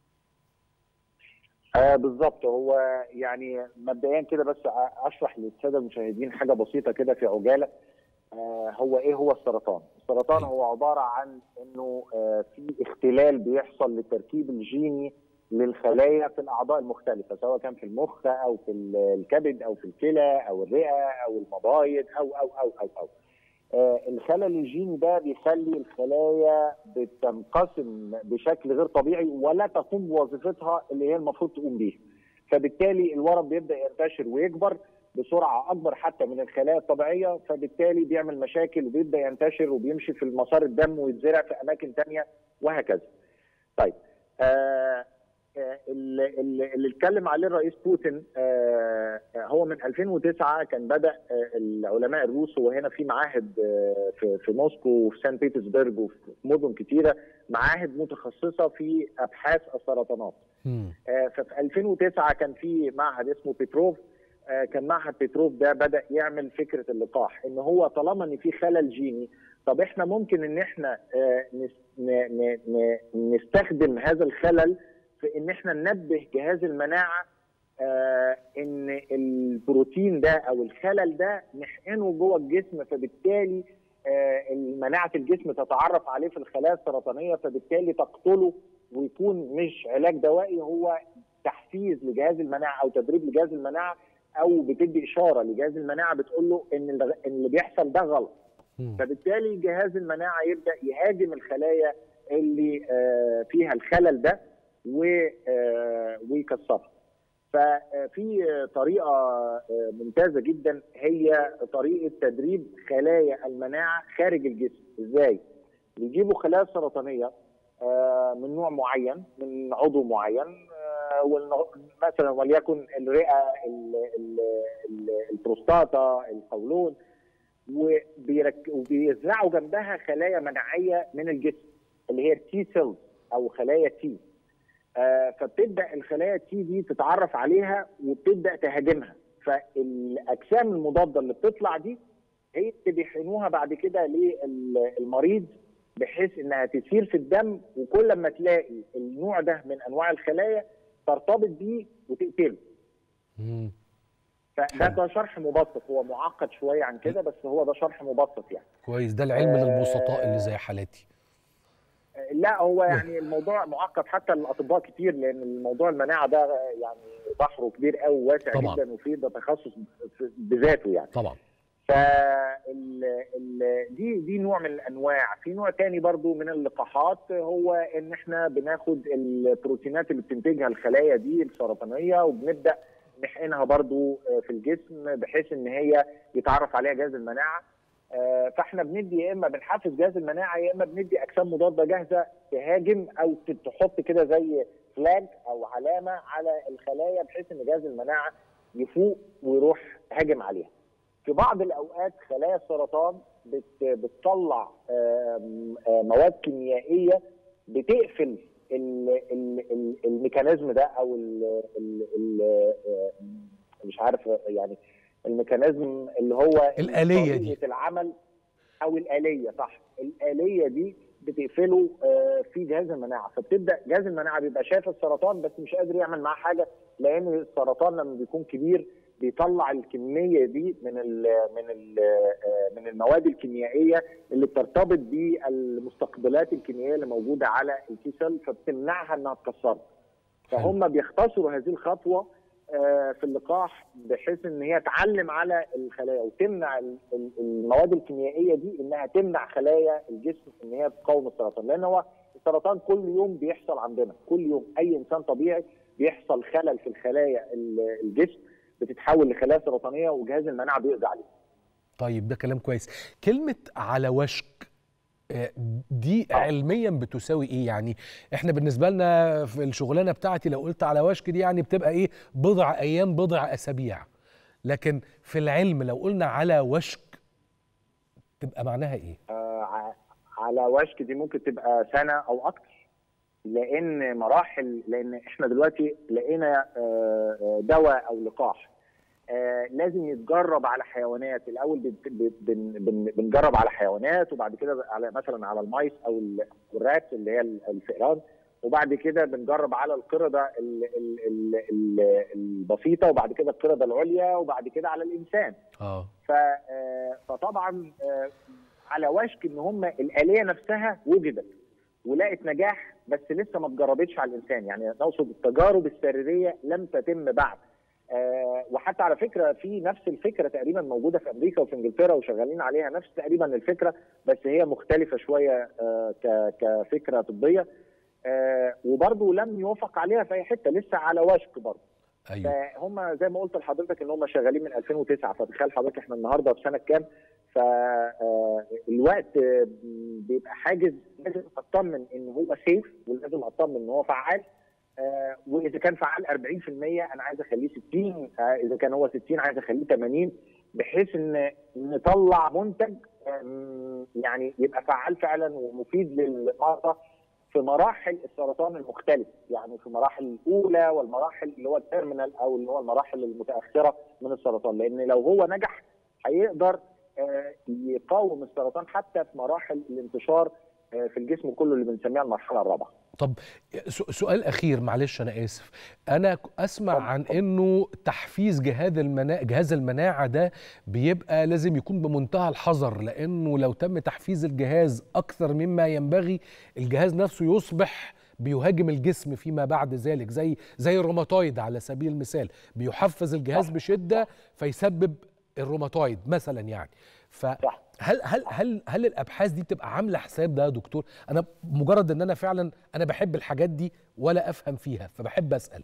آه بالظبط هو يعني مبدئيا كده بس اشرح للساده المشاهدين حاجه بسيطه كده في عجاله آه هو ايه هو السرطان؟ السرطان هو عباره عن انه آه في اختلال بيحصل للتركيب الجيني للخلايا في الاعضاء المختلفه سواء كان في المخ او في الكبد او في الكلى او الرئه او المبايض او او او او, أو. آه، الخلل الجيني ده بيخلي الخلايا بتنقسم بشكل غير طبيعي ولا تقوم بوظيفتها اللي هي المفروض تقوم بيها فبالتالي الورم بيبدا ينتشر ويكبر بسرعه اكبر حتى من الخلايا الطبيعيه فبالتالي بيعمل مشاكل وبيبدا ينتشر وبيمشي في المسار الدم ويتزرع في اماكن تانية وهكذا. طيب آه آه، اللي اللي اللي اتكلم عليه الرئيس بوتين آه، آه، هو من 2009 كان بدا آه، العلماء الروس وهنا في معاهد آه، في في موسكو وفي سان بيترسبرج وفي مدن كتيره معاهد متخصصه في ابحاث السرطانات. آه، ففي 2009 كان في معهد اسمه بيتروف آه، كان معهد بيتروف ده بدا يعمل فكره اللقاح ان هو طالما ان في خلل جيني طب احنا ممكن ان احنا آه، نس- ن- ن- ن- نستخدم هذا الخلل في ان احنا ننبه جهاز المناعه آه ان البروتين ده او الخلل ده نحقنه جوه الجسم فبالتالي آه مناعه الجسم تتعرف عليه في الخلايا السرطانيه فبالتالي تقتله ويكون مش علاج دوائي هو تحفيز لجهاز المناعه او تدريب لجهاز المناعه او بتدي اشاره لجهاز المناعه بتقول له ان اللي- إن اللي بيحصل ده غلط فبالتالي جهاز المناعه يبدا يهاجم الخلايا اللي آه، فيها الخلل ده و- آه، ويكسرها ففي طريقه آه، ممتازه جدا هي طريقه تدريب خلايا المناعه خارج الجسم ازاي بيجيبوا خلايا سرطانيه آه، من نوع معين من عضو معين آه، والن- مثلا وليكن الرئه ال- ال- ال- البروستاتا القولون وبيرك... وبيزرعوا جنبها خلايا مناعيه من الجسم اللي هي التي سيلز او خلايا تي آه فبتبدا الخلايا التي دي تتعرف عليها وبتبدا تهاجمها فالاجسام المضاده اللي بتطلع دي هي اللي بيحقنوها بعد كده للمريض بحيث انها تسير في الدم وكل ما تلاقي النوع ده من انواع الخلايا ترتبط بيه وتقتله فده ده شرح مبسط هو معقد شويه عن كده بس هو ده شرح مبسط يعني
كويس ده العلم
آه،
للبسطاء اللي زي حالاتي
لا هو يعني الموضوع معقد حتى للاطباء كتير لان الموضوع المناعه ده يعني بحره كبير قوي وواسع
طبعاً.
جدا وفيه ده تخصص بذاته يعني
طبعا
فال ال- دي دي نوع من الانواع في نوع تاني برضو من اللقاحات هو ان احنا بناخد البروتينات اللي بتنتجها الخلايا دي السرطانيه وبنبدا نحقنها برضو في الجسم بحيث ان هي يتعرف عليها جهاز المناعه آه، فاحنا بندي يا اما بنحفز جهاز المناعه يا اما بندي اجسام مضاده جاهزه تهاجم او ت- تحط كده زي فلاج او علامه على الخلايا بحيث ان جهاز المناعه يفوق ويروح هاجم عليها. في بعض الاوقات خلايا السرطان بت بتطلع آم، آم، مواد كيميائيه بتقفل ال- ال- ال- الميكانيزم ده او ال ال ال آه، مش عارف يعني الميكانيزم اللي هو
الآلية دي.
طريقة العمل او الاليه صح الاليه دي بتقفله آه، في جهاز المناعه فبتبدا جهاز المناعه بيبقى شايف السرطان بس مش قادر يعمل معاه حاجه لان السرطان لما بيكون كبير بيطلع الكميه دي من ال من ال من المواد الكيميائيه اللي بترتبط بالمستقبلات الكيميائيه اللي موجوده على التي سيل فبتمنعها انها تكسرها فهم بيختصروا هذه الخطوه آه، في اللقاح بحيث ان هي تعلم على الخلايا وتمنع ال- ال- المواد الكيميائيه دي انها تمنع خلايا الجسم ان هي تقاوم السرطان لان هو السرطان كل يوم بيحصل عندنا كل يوم اي انسان طبيعي بيحصل خلل في الخلايا ال- الجسم بتتحول لخلايا سرطانيه وجهاز المناعه بيقضي عليها
طيب ده كلام كويس كلمة على وشك آه، دي علميا بتساوي ايه يعني احنا بالنسبه لنا في الشغلانه بتاعتي لو قلت على وشك دي يعني بتبقى ايه بضع ايام بضع اسابيع لكن في العلم لو قلنا على وشك تبقى معناها ايه
آه، ع- على وشك دي ممكن تبقى سنه او اكتر لان مراحل لان احنا دلوقتي لقينا آه، آه، دواء او لقاح آه، لازم يتجرب على حيوانات الاول بت- بت- بن- بن- بنجرب على حيوانات وبعد كده على مثلا على المايس او ال- الرات اللي هي ال- الفئران وبعد كده بنجرب على القرده ال- ال- ال- ال- البسيطه وبعد كده القرده العليا وبعد كده على الانسان
اه
ف آه، فطبعا آه، على وشك ان هم الاليه نفسها وجدت ولقت نجاح بس لسه ما اتجربتش على الانسان يعني نقصد التجارب السريريه لم تتم بعد آه، وحتى على فكره في نفس الفكره تقريبا موجوده في امريكا وفي انجلترا وشغالين عليها نفس تقريبا الفكره بس هي مختلفه شويه آه، ك- كفكره طبيه آه، وبرضه لم يوافق عليها في اي حته لسه على وشك برضه
ايوه
فهم زي ما قلت لحضرتك ان هم شغالين من 2009 فتخيل حضرتك احنا النهارده في سنه كام فالوقت بيبقى حاجز لازم اطمن ان هو سيف ولازم اطمن ان هو فعال آه، واذا كان فعال 40% انا عايز اخليه 60 آه، اذا كان هو 60 عايز اخليه 80 بحيث ان نطلع منتج آم، يعني يبقى فعال فعلا ومفيد للمرضى في مراحل السرطان المختلفه يعني في مراحل الاولى والمراحل اللي هو التيرمينال او اللي هو المراحل المتاخره من السرطان لان لو هو نجح هيقدر آه، يقاوم السرطان حتى في مراحل الانتشار آه، في الجسم كله اللي بنسميها المرحله الرابعه
طب س- سؤال اخير معلش انا اسف انا ك- اسمع عن انه تحفيز جهاز المناعه جهاز المناعه ده بيبقى لازم يكون بمنتهى الحذر لانه لو تم تحفيز الجهاز اكثر مما ينبغي الجهاز نفسه يصبح بيهاجم الجسم فيما بعد ذلك زي زي الروماتويد على سبيل المثال بيحفز الجهاز بشده فيسبب الروماتويد مثلا يعني فهل هل هل هل الابحاث دي بتبقى عامله حساب ده يا دكتور انا مجرد ان انا فعلا انا بحب الحاجات دي ولا افهم فيها فبحب اسال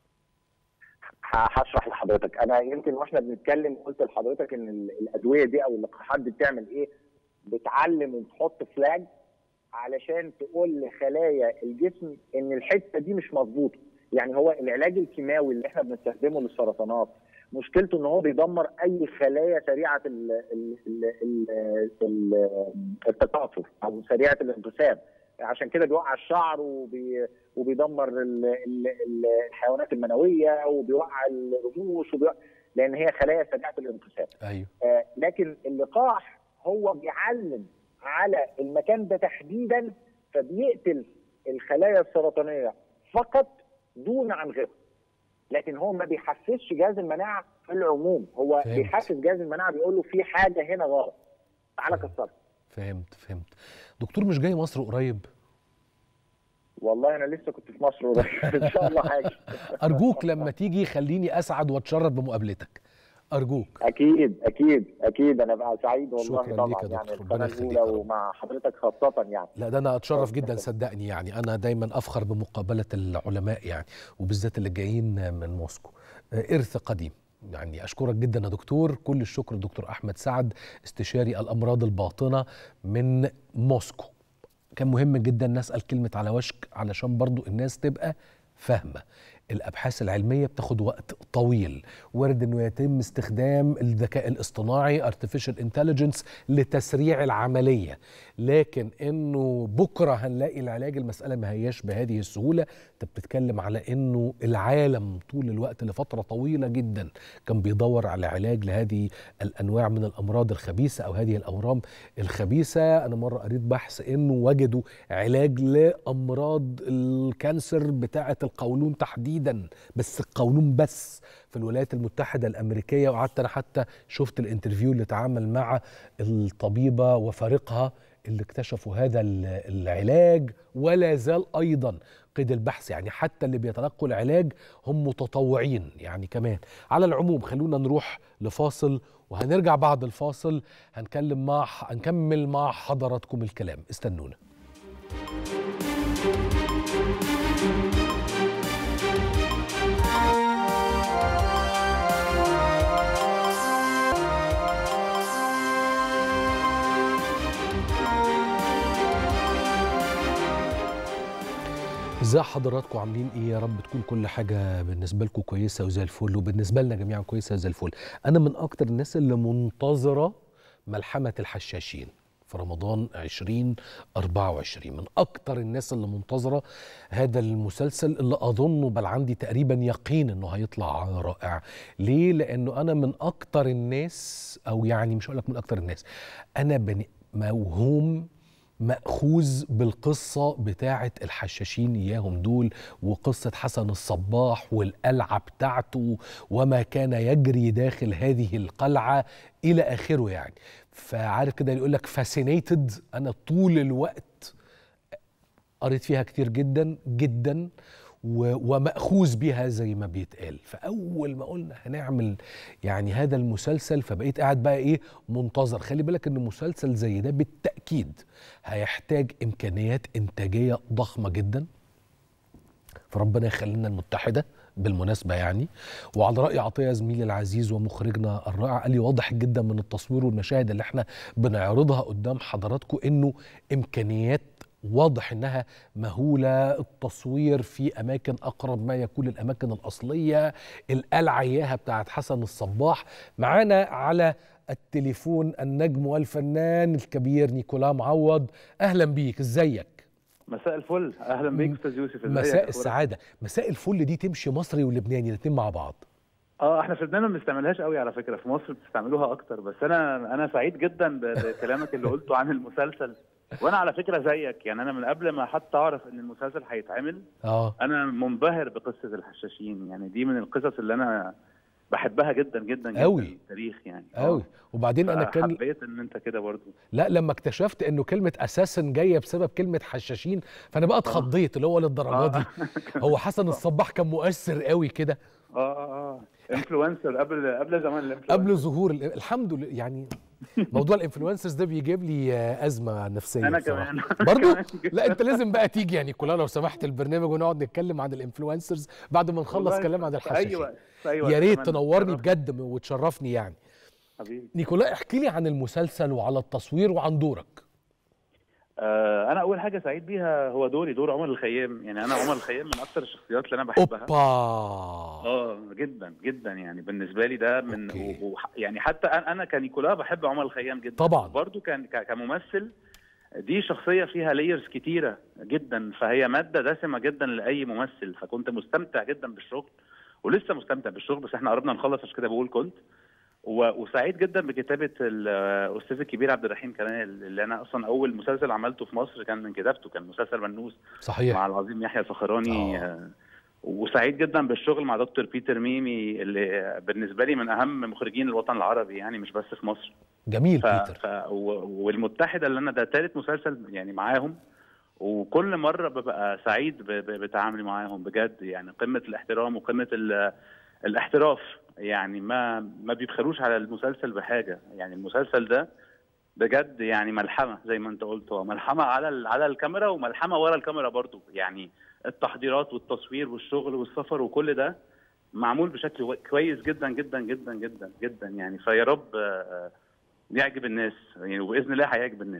ه- هشرح لحضرتك انا يمكن واحنا بنتكلم قلت لحضرتك ان ال- الادويه دي او اللقاحات دي بتعمل ايه بتعلم وبتحط فلاج علشان تقول لخلايا الجسم ان الحته دي مش مظبوطه يعني هو العلاج الكيماوي اللي احنا بنستخدمه للسرطانات مشكلته ان هو بيدمر اي خلايا سريعه ال ال ال ال ال التكاثر او سريعه الانقسام عشان كده بيوقع الشعر وبي وبيدمر ال ال ال الحيوانات المنويه وبيوقع الرموش وبيوقع لان هي خلايا سريعه الانقسام
ايوه
آه، لكن اللقاح هو بيعلم على المكان ده تحديدا فبيقتل الخلايا السرطانيه فقط دون عن غيرها لكن هو ما بيحفزش جهاز المناعه في العموم هو
فهمت.
بيحفز جهاز المناعه بيقول له في حاجه هنا غلط تعالى كسرها
فهمت فهمت دكتور مش جاي مصر قريب
والله انا لسه كنت في مصر قريب ان شاء الله حاجه
ارجوك لما تيجي خليني اسعد واتشرف بمقابلتك ارجوك
اكيد اكيد اكيد انا بقى سعيد والله
شكراً
طبعا
ليك يا
يعني
دكتور،
القناه
ربنا يخليك
الاولى ومع حضرتك خاصه يعني
لا ده انا اتشرف جدا صدقني يعني انا دايما افخر بمقابله العلماء يعني وبالذات اللي جايين من موسكو آه، ارث قديم يعني اشكرك جدا يا دكتور كل الشكر دكتور احمد سعد استشاري الامراض الباطنه من موسكو كان مهم جدا نسال كلمه على وشك علشان برضو الناس تبقى فاهمه الابحاث العلميه بتاخد وقت طويل وارد انه يتم استخدام الذكاء الاصطناعي artificial intelligence لتسريع العمليه لكن انه بكره هنلاقي العلاج المساله ما هياش بهذه السهوله انت بتتكلم على انه العالم طول الوقت لفتره طويله جدا كان بيدور على علاج لهذه الانواع من الامراض الخبيثه او هذه الاورام الخبيثه انا مره قريت بحث انه وجدوا علاج لامراض الكانسر بتاعه القولون تحديدا بس القولون بس في الولايات المتحده الامريكيه وقعدت انا حتى شفت الانترفيو اللي اتعامل مع الطبيبه وفارقها اللي اكتشفوا هذا العلاج ولا زال ايضا قيد البحث يعني حتى اللي بيتلقوا العلاج هم متطوعين يعني كمان على العموم خلونا نروح لفاصل وهنرجع بعد الفاصل هنكلم مع هنكمل مع حضراتكم الكلام استنونا ازاي حضراتكم عاملين ايه يا رب تكون كل حاجه بالنسبه لكم كويسه وزي الفل وبالنسبه لنا جميعا كويسه زي الفل انا من اكتر الناس اللي منتظره ملحمه الحشاشين في رمضان 2024 من اكتر الناس اللي منتظره هذا المسلسل اللي اظنه بل عندي تقريبا يقين انه هيطلع رائع ليه لانه انا من اكتر الناس او يعني مش هقول لك من اكتر الناس انا بني موهوم مأخوذ بالقصة بتاعة الحشاشين إياهم دول وقصة حسن الصباح والقلعة بتاعته وما كان يجري داخل هذه القلعة إلى آخره يعني فعارف كده يقول لك فاسينيتد أنا طول الوقت قريت فيها كتير جدا جدا ومأخوذ بيها زي ما بيتقال فأول ما قلنا هنعمل يعني هذا المسلسل فبقيت قاعد بقى إيه منتظر خلي بالك إن مسلسل زي ده بالتأكيد هيحتاج إمكانيات إنتاجية ضخمة جدا فربنا يخلينا المتحدة بالمناسبة يعني وعلى رأي عطية زميلي العزيز ومخرجنا الرائع قال لي واضح جدا من التصوير والمشاهد اللي احنا بنعرضها قدام حضراتكم انه امكانيات واضح انها مهوله التصوير في اماكن اقرب ما يكون للاماكن الاصليه القلعه اياها بتاعت حسن الصباح معانا على التليفون النجم والفنان الكبير نيكولا معوض اهلا بيك ازيك
مساء الفل اهلا بيك استاذ يوسف ازيك
مساء السعاده مساء الفل دي تمشي مصري ولبناني الاثنين مع بعض
اه احنا في لبنان ما بنستعملهاش قوي على فكره في مصر بتستعملوها اكتر بس انا انا سعيد جدا بكلامك اللي قلته عن المسلسل وانا على فكره زيك يعني انا من قبل ما حتى اعرف ان المسلسل هيتعمل
اه
انا منبهر بقصه الحشاشين يعني دي من القصص اللي انا بحبها جدا جدا جدا
أوي.
في التاريخ يعني
قوي وبعدين انا كان
حبيت ان انت كده برضو
لا لما اكتشفت انه كلمه اساسا جايه بسبب كلمه حشاشين فانا بقى اتخضيت اللي هو للدرجه دي هو حسن الصباح كان مؤثر قوي كده
اه اه اه انفلونسر قبل قبل زمان الانفلونسر
قبل ظهور ال- الحمد لله يعني موضوع الانفلونسرز ده بيجيب لي آه، ازمه نفسيه
أنا
بصراحة.
كمان.
برضو
كمان جدا.
لا انت لازم بقى تيجي يعني كلنا لو سمحت البرنامج ونقعد نتكلم عن الانفلونسرز بعد ما نخلص
والله
كلام عن
في
الحشاشين
أي وقت، في أي وقت
يا ريت
كمان.
تنورني بجد وتشرفني يعني
حبيبي
نيكولا احكي لي عن المسلسل وعلى التصوير وعن دورك
آه انا اول حاجه سعيد بيها هو دوري دور عمر الخيام يعني انا عمر الخيام من اكتر الشخصيات اللي انا بحبها
اوبا
اه جدا جدا يعني بالنسبه لي ده من و... و... يعني حتى انا أنا كنيكولا بحب عمر الخيام جدا
طبعا
برضو كان ك... كممثل دي شخصيه فيها لايرز كتيره جدا فهي ماده دسمه جدا لاي ممثل فكنت مستمتع جدا بالشغل ولسه مستمتع بالشغل بس احنا قربنا نخلص عشان كده بقول كنت و... وسعيد جدا بكتابه الاستاذ الكبير عبد الرحيم كمال اللي انا اصلا اول مسلسل عملته في مصر كان من كتابته كان مسلسل منوس
صحيح
مع العظيم يحيى الفخراني آه. وسعيد جدا بالشغل مع دكتور بيتر ميمي اللي بالنسبه لي من اهم مخرجين الوطن العربي يعني مش بس في مصر
جميل
ف...
بيتر
ف... و... والمتحده اللي انا ده ثالث مسلسل يعني معاهم وكل مره ببقى سعيد ب... ب... بتعاملي معاهم بجد يعني قمه الاحترام وقمه ال... الاحتراف يعني ما ما بيبخلوش على المسلسل بحاجه يعني المسلسل ده بجد يعني ملحمه زي ما انت قلت هو ملحمه على ال... على الكاميرا وملحمه ورا الكاميرا برضو يعني التحضيرات والتصوير والشغل والسفر وكل ده معمول بشكل و- كويس جدا جدا جدا جدا جدا يعني فيا رب آه، يعجب الناس يعني وباذن الله هيعجب الناس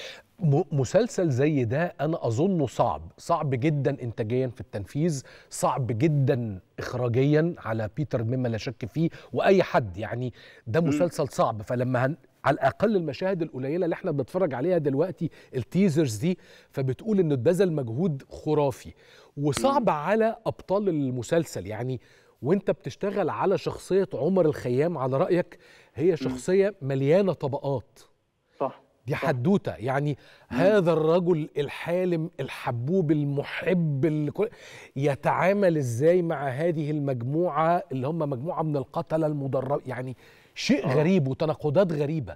م- مسلسل زي ده انا اظنه صعب صعب جدا انتاجيا في التنفيذ صعب جدا اخراجيا على بيتر مما لا شك فيه واي حد يعني ده مسلسل صعب فلما هن على الاقل المشاهد القليله اللي احنا بنتفرج عليها دلوقتي التيزرز دي فبتقول انه اتبذل مجهود خرافي وصعب على ابطال المسلسل يعني وانت بتشتغل على شخصيه عمر الخيام على رايك هي شخصيه مليانه طبقات
صح
دي حدوته يعني هذا الرجل الحالم الحبوب المحب الكل- يتعامل ازاي مع هذه المجموعه اللي هم مجموعه من القتله المدرب يعني شيء
آه.
غريب وتناقضات غريبه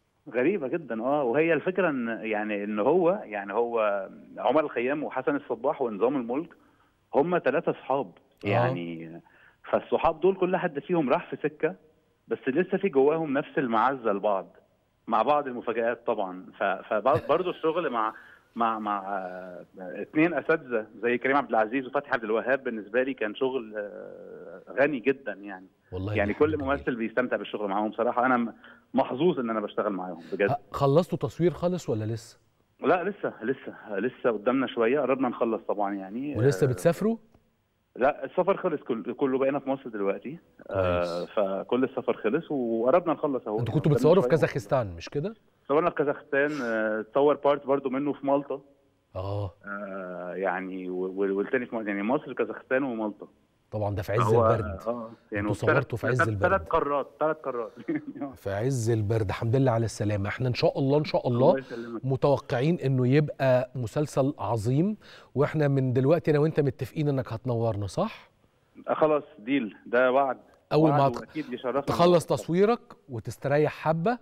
غريبه جدا اه وهي الفكره ان يعني ان هو يعني هو عمر الخيام وحسن الصباح ونظام الملك هم ثلاثه اصحاب
آه.
يعني فالصحاب دول كل حد فيهم راح في سكه بس لسه في جواهم نفس المعزه لبعض مع بعض المفاجآت طبعا فبرضه الشغل مع مع مع آه، اثنين اساتذه زي كريم عبد العزيز وفتحي عبد الوهاب بالنسبه لي كان شغل آه، غني جدا يعني
والله
يعني كل ممثل بيستمتع بالشغل معاهم بصراحه انا م- محظوظ ان انا بشتغل معاهم بجد
خلصتوا تصوير خالص ولا لسه
لا لسه لسه لسه قدامنا شويه قربنا نخلص طبعا يعني
ولسه
آه،
بتسافروا
لا السفر خلص كل كله بقينا في مصر دلوقتي آه فكل السفر خلص وقربنا نخلص اهو
انتوا كنتوا
قدامنا
بتصوروا في
شوية.
كازاخستان مش كده
صورنا في كازاخستان آه، تصور بارت برضو منه في مالطا
اه
آه يعني و- و- والتاني في مالطا يعني مصر كازاخستان ومالطا
طبعا ده في عز
هو-
البرد
اه يعني
انتوا صورتوا في عز البرد
ثلاث قارات ثلاث قارات
في عز البرد الحمد لله على السلامة احنا ان شاء الله ان شاء الله
الله يسلمك.
متوقعين انه يبقى مسلسل عظيم واحنا من دلوقتي انا وانت متفقين انك هتنورنا صح
آه، خلاص ديل ده وعد
اول ما
وعد
هت-
واكيد يشرفنا
تخلص تصويرك وتستريح حبة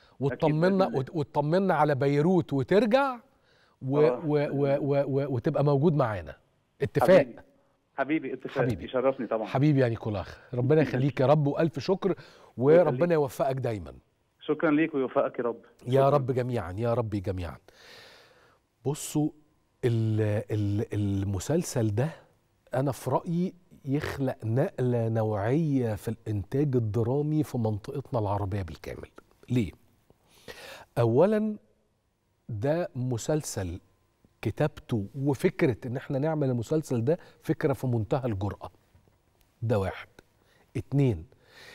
وتطمنا
بإذن
وت- وتطمنا على بيروت وترجع و
آه.
و و و و وتبقى موجود معانا اتفاق
حبيبي حبيبي اتفاق
حبيبي.
يشرفني طبعا
حبيبي يا نيكولاخ ربنا يخليك يا رب والف شكر وربنا يوفقك دايما
شكرا ليك ويوفقك يا رب
يا رب جميعا يا رب جميعا بصوا ال- ال- المسلسل ده انا في رايي يخلق نقله نوعيه في الانتاج الدرامي في منطقتنا العربيه بالكامل ليه اولا ده مسلسل كتابته وفكره ان احنا نعمل المسلسل ده فكره في منتهى الجرأه ده واحد اتنين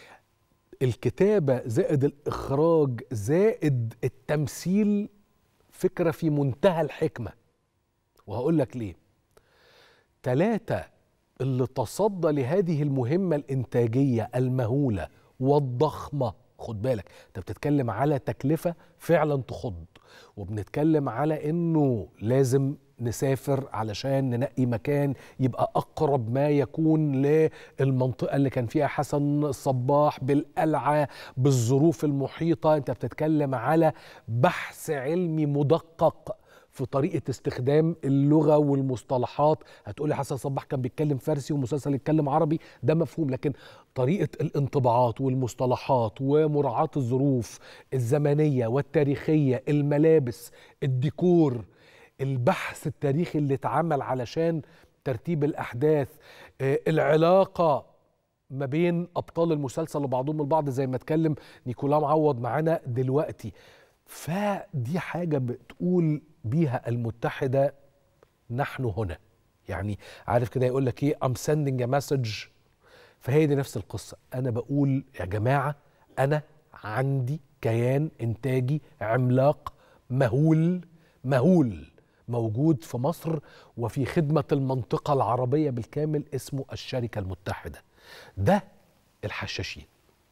الكتابة زائد الإخراج زائد التمثيل فكرة في منتهى الحكمة وهقول لك ليه تلاتة اللي تصدى لهذه المهمة الإنتاجية المهولة والضخمة خد بالك انت بتتكلم على تكلفة فعلا تخض وبنتكلم على انه لازم نسافر علشان ننقي مكان يبقى اقرب ما يكون للمنطقه اللي كان فيها حسن الصباح بالقلعه بالظروف المحيطه انت بتتكلم على بحث علمي مدقق في طريقه استخدام اللغه والمصطلحات هتقولي حسن صباح كان بيتكلم فارسي ومسلسل يتكلم عربي ده مفهوم لكن طريقه الانطباعات والمصطلحات ومراعاه الظروف الزمنيه والتاريخيه الملابس الديكور البحث التاريخي اللي اتعمل علشان ترتيب الاحداث آه، العلاقه ما بين ابطال المسلسل وبعضهم البعض زي ما اتكلم نيكولا معوض معانا دلوقتي فدي حاجه بتقول بيها المتحده نحن هنا يعني عارف كده يقول لك ايه I'm sending a message فهي دي نفس القصه انا بقول يا جماعه انا عندي كيان انتاجي عملاق مهول مهول موجود في مصر وفي خدمه المنطقه العربيه بالكامل اسمه الشركه المتحده ده الحشاشين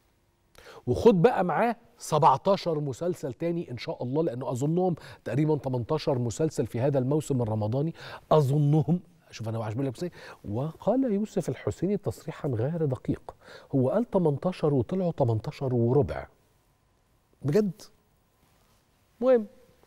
وخد بقى معاه 17 مسلسل تاني ان شاء الله لانه اظنهم تقريبا 18 مسلسل في هذا الموسم الرمضاني اظنهم شوف انا عاجبني لك ازاي وقال يوسف الحسيني تصريحا غير دقيق هو قال 18 وطلعوا 18 وربع بجد مهم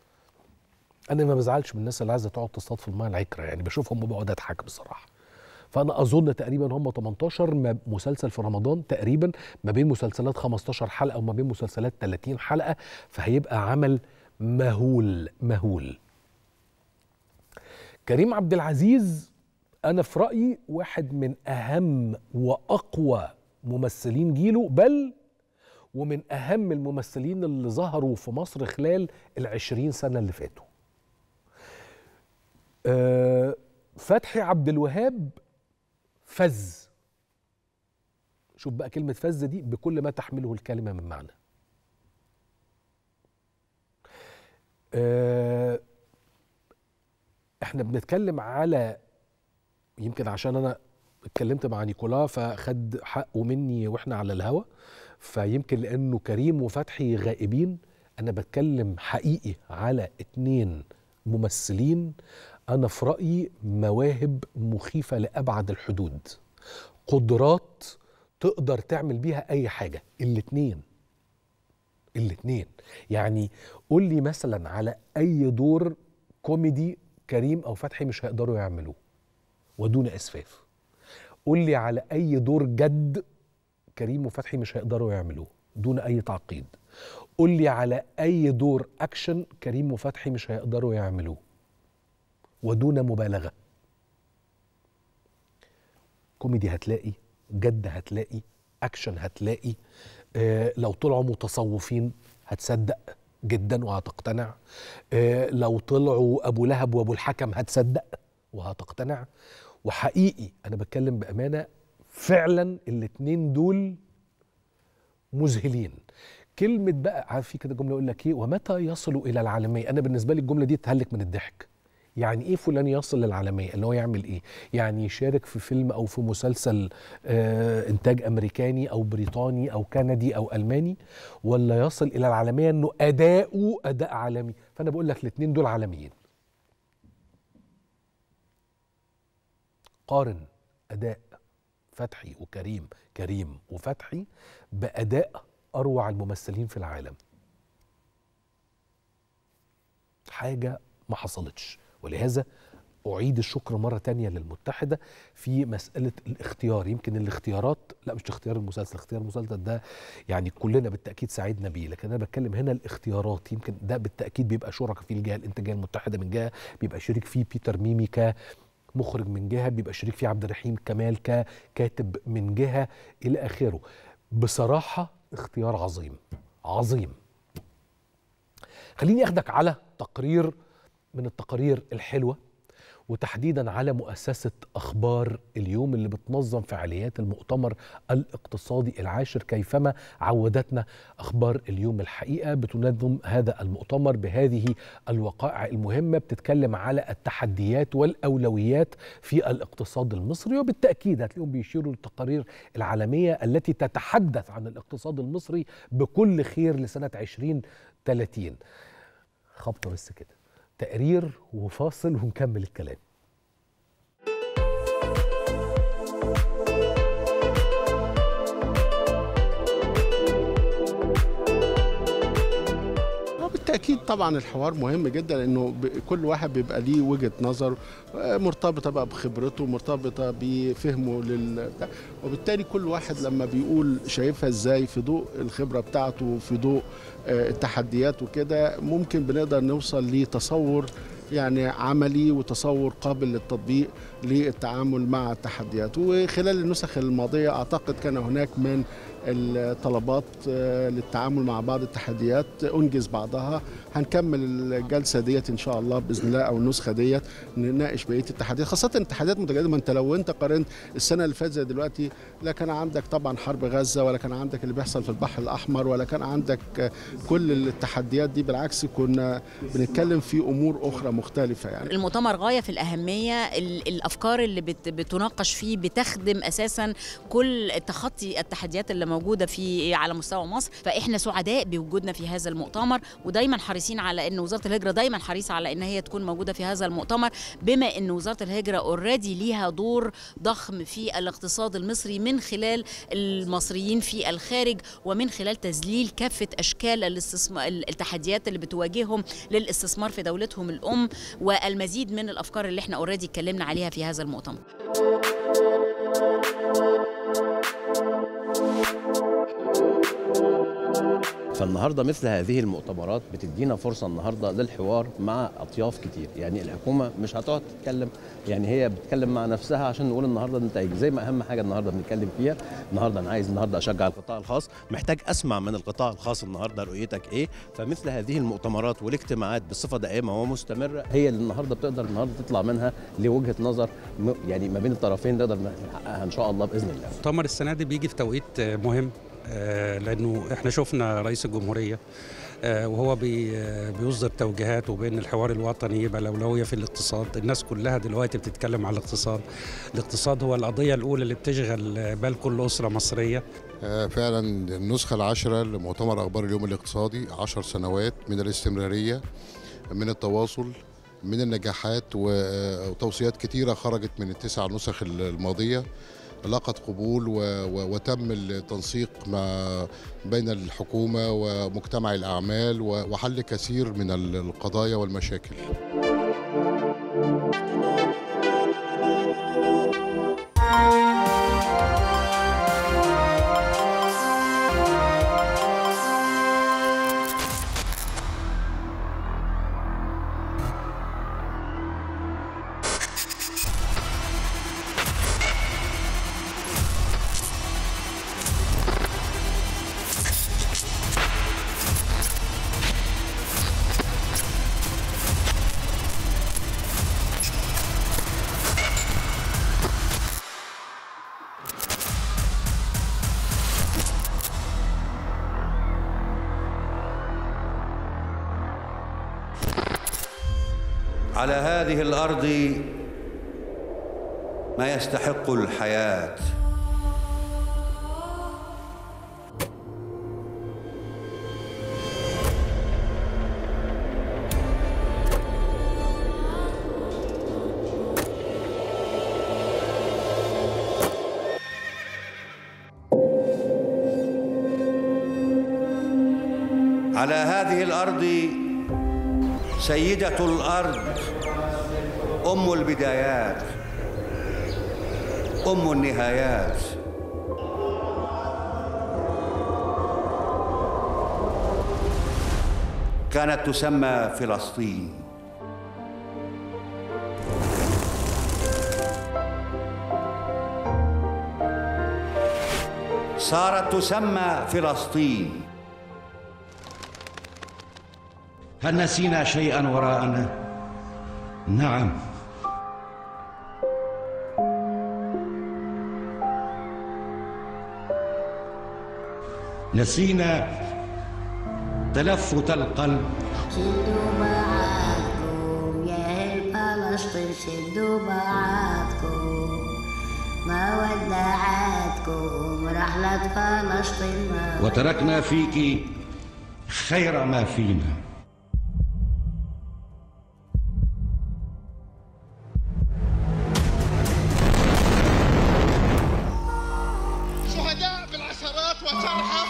انا ما بزعلش من الناس اللي عايزه تقعد تصطاد في الماء العكره يعني بشوفهم وبقعد اضحك بصراحه فانا اظن تقريبا هم 18 ما- مسلسل في رمضان تقريبا ما بين مسلسلات 15 حلقه وما بين مسلسلات 30 حلقه فهيبقى عمل مهول مهول كريم عبد العزيز انا في رايي واحد من اهم واقوى ممثلين جيله بل ومن اهم الممثلين اللي ظهروا في مصر خلال العشرين سنه اللي فاتوا آه فتحي عبد الوهاب فز شوف بقى كلمة فز دي بكل ما تحمله الكلمة من معنى آه احنا بنتكلم على يمكن عشان انا اتكلمت مع نيكولا فخد حقه مني واحنا على الهوا فيمكن لانه كريم وفتحي غائبين انا بتكلم حقيقي على اتنين ممثلين انا في رايي مواهب مخيفه لابعد الحدود قدرات تقدر تعمل بيها اي حاجه الاتنين الاتنين يعني قول لي مثلا على اي دور كوميدي كريم او فتحي مش هيقدروا يعملوه ودون اسفاف قول لي على اي دور جد كريم وفتحي مش هيقدروا يعملوه دون اي تعقيد قول لي على اي دور اكشن كريم وفتحي مش هيقدروا يعملوه ودون مبالغه كوميدي هتلاقي جد هتلاقي اكشن هتلاقي آه لو طلعوا متصوفين هتصدق جدا وهتقتنع آه لو طلعوا ابو لهب وابو الحكم هتصدق وهتقتنع وحقيقي انا بتكلم بامانه فعلا الاتنين دول مذهلين كلمه بقى عارف في كده جمله يقول لك ايه ومتى يصلوا الى العالميه انا بالنسبه لي الجمله دي تهلك من الضحك يعني ايه فلان يصل للعالميه اللي هو يعمل ايه يعني يشارك في فيلم او في مسلسل آه انتاج امريكاني او بريطاني او كندي او الماني ولا يصل الى العالميه انه اداؤه اداء عالمي فانا بقول لك الاثنين دول عالميين قارن اداء فتحي وكريم كريم وفتحي باداء اروع الممثلين في العالم حاجه ما حصلتش ولهذا أعيد الشكر مرة تانية للمتحدة في مسألة الاختيار يمكن الاختيارات لا مش اختيار المسلسل اختيار المسلسل ده يعني كلنا بالتأكيد ساعدنا بيه لكن أنا بتكلم هنا الاختيارات يمكن ده بالتأكيد بيبقى شركاء فيه الجهة الإنتاجية المتحدة من جهة بيبقى شريك فيه بيتر ميمي كمخرج من جهة بيبقى شريك فيه عبد الرحيم كمال ككاتب من جهة إلى آخره بصراحة اختيار عظيم عظيم خليني أخدك على تقرير من التقارير الحلوة وتحديدا على مؤسسة أخبار اليوم اللي بتنظم فعاليات المؤتمر الاقتصادي العاشر كيفما عودتنا أخبار اليوم الحقيقة بتنظم هذا المؤتمر بهذه الوقائع المهمة بتتكلم على التحديات والأولويات في الاقتصاد المصري وبالتأكيد هتلاقيهم بيشيروا للتقارير العالمية التي تتحدث عن الاقتصاد المصري بكل خير لسنة 2030 خبطة بس كده تقرير وفاصل ونكمل الكلام
بالتاكيد طبعا الحوار مهم جدا لانه كل واحد بيبقى ليه وجهه نظر مرتبطه بقى بخبرته مرتبطه بفهمه لل وبالتالي كل واحد لما بيقول شايفها ازاي في ضوء الخبره بتاعته وفي ضوء التحديات وكده ممكن بنقدر نوصل لتصور يعني عملي وتصور قابل للتطبيق للتعامل مع التحديات وخلال النسخ الماضية أعتقد كان هناك من الطلبات للتعامل مع بعض التحديات أنجز بعضها هنكمل الجلسة ديت إن شاء الله بإذن الله أو النسخة ديت نناقش بقية التحديات خاصة التحديات متجددة ما أنت لو أنت قارنت السنة اللي فاتت زي دلوقتي لا كان عندك طبعا حرب غزة ولا كان عندك اللي بيحصل في البحر الأحمر ولا كان عندك كل التحديات دي بالعكس كنا بنتكلم في أمور أخرى مختلفة يعني
المؤتمر غاية في الأهمية الأفكار اللي بتناقش فيه بتخدم أساسا كل تخطي التحديات اللي موجودة في على مستوى مصر فإحنا سعداء بوجودنا في هذا المؤتمر ودايما حريصين على أن وزارة الهجرة دايما حريصة على أن هي تكون موجودة في هذا المؤتمر بما أن وزارة الهجرة اوريدي ليها دور ضخم في الاقتصاد المصري من خلال المصريين في الخارج ومن خلال تذليل كافة أشكال الاستثمار التحديات اللي بتواجههم للاستثمار في دولتهم الأم والمزيد من الأفكار اللي احنا اوريدي اتكلمنا عليها في هذا المؤتمر
فالنهارده مثل هذه المؤتمرات بتدينا فرصه النهارده للحوار مع اطياف كتير يعني الحكومه مش هتقعد تتكلم يعني هي بتتكلم مع نفسها عشان نقول النهارده النتائج زي ما اهم حاجه النهارده بنتكلم فيها النهارده انا عايز النهارده اشجع القطاع الخاص محتاج اسمع من القطاع الخاص النهارده رؤيتك ايه فمثل هذه المؤتمرات والاجتماعات بصفه دائمه ومستمره هي اللي النهارده بتقدر النهارده تطلع منها لوجهه نظر م- يعني ما بين الطرفين نقدر نحققها ان شاء الله باذن الله
المؤتمر السنه دي بيجي في توقيت آه، مهم آه، لانه احنا شفنا رئيس الجمهوريه آه، وهو بي آه، بيصدر توجيهاته بان الحوار الوطني يبقى الاولويه في الاقتصاد الناس كلها دلوقتي بتتكلم على الاقتصاد الاقتصاد هو القضيه الاولى اللي بتشغل بال كل اسره مصريه
آه، فعلا النسخة العاشرة لمؤتمر أخبار اليوم الاقتصادي عشر سنوات من الاستمرارية من التواصل من النجاحات و- وتوصيات كتيرة خرجت من التسع نسخ الماضية لاقت قبول و- و- وتم التنسيق مع بين الحكومة ومجتمع الأعمال و- وحل كثير من القضايا والمشاكل
على هذه الارض ما يستحق الحياه على هذه الارض سيده الارض ام البدايات ام النهايات كانت تسمى فلسطين صارت تسمى فلسطين
هل نسينا شيئا وراءنا نعم نسينا تلفت القلب
شدوا بعضكم يا أهل فلسطين شدوا بعضكم ما ودعتكم رحلة فلسطين ما
وتركنا فيك خير ما فينا
شهداء بالعشرات وجرحى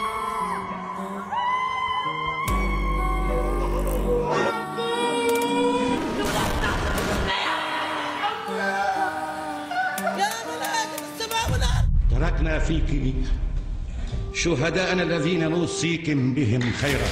يا ملائكة السماء والأرض
تركنا فيك شهداءنا الذين نوصيكم بهم خيرا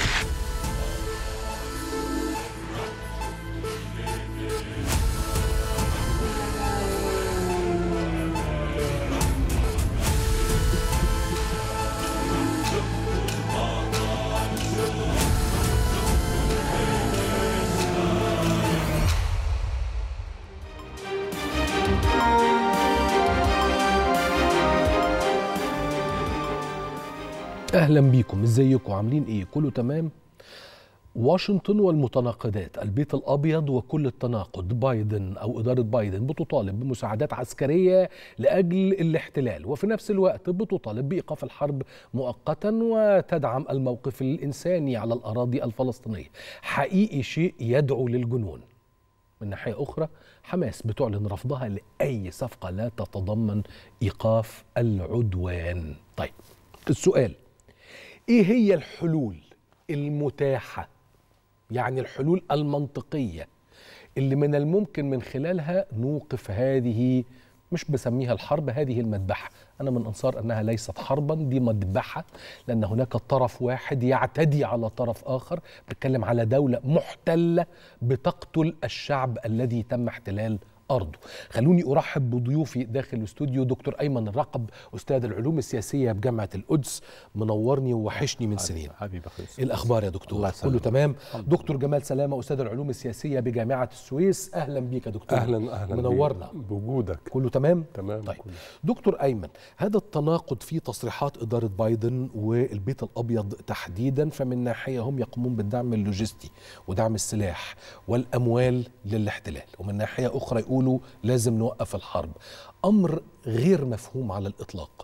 اهلا بيكم ازيكم عاملين ايه كله تمام واشنطن والمتناقضات البيت الابيض وكل التناقض بايدن او اداره بايدن بتطالب بمساعدات عسكريه لاجل الاحتلال وفي نفس الوقت بتطالب بايقاف الحرب مؤقتا وتدعم الموقف الانساني على الاراضي الفلسطينيه حقيقي شيء يدعو للجنون من ناحيه اخرى حماس بتعلن رفضها لاي صفقه لا تتضمن ايقاف العدوان طيب السؤال ايه هي الحلول المتاحه يعني الحلول المنطقيه اللي من الممكن من خلالها نوقف هذه مش بسميها الحرب هذه المذبحة أنا من أنصار أنها ليست حربا دي مذبحة لأن هناك طرف واحد يعتدي على طرف آخر بتكلم على دولة محتلة بتقتل الشعب الذي تم احتلال أرضه خلوني أرحب بضيوفي داخل الاستوديو دكتور أيمن الرقب أستاذ العلوم السياسية بجامعة القدس منورني ووحشني من سنين
حبيبي اخوي
إيه الأخبار يا دكتور
الله
كله
يسلمك.
تمام دكتور جمال سلامة أستاذ العلوم السياسية بجامعة السويس أهلا بيك يا دكتور
اهلا اهلا
منورنا
بيك. بوجودك
كله تمام
تمام
طيب
كله.
دكتور ايمن هذا التناقض في تصريحات اداره بايدن والبيت الابيض تحديدا فمن ناحيه هم يقومون بالدعم اللوجستي ودعم السلاح والاموال للاحتلال ومن ناحيه اخرى يقولوا لازم نوقف الحرب امر غير مفهوم على الاطلاق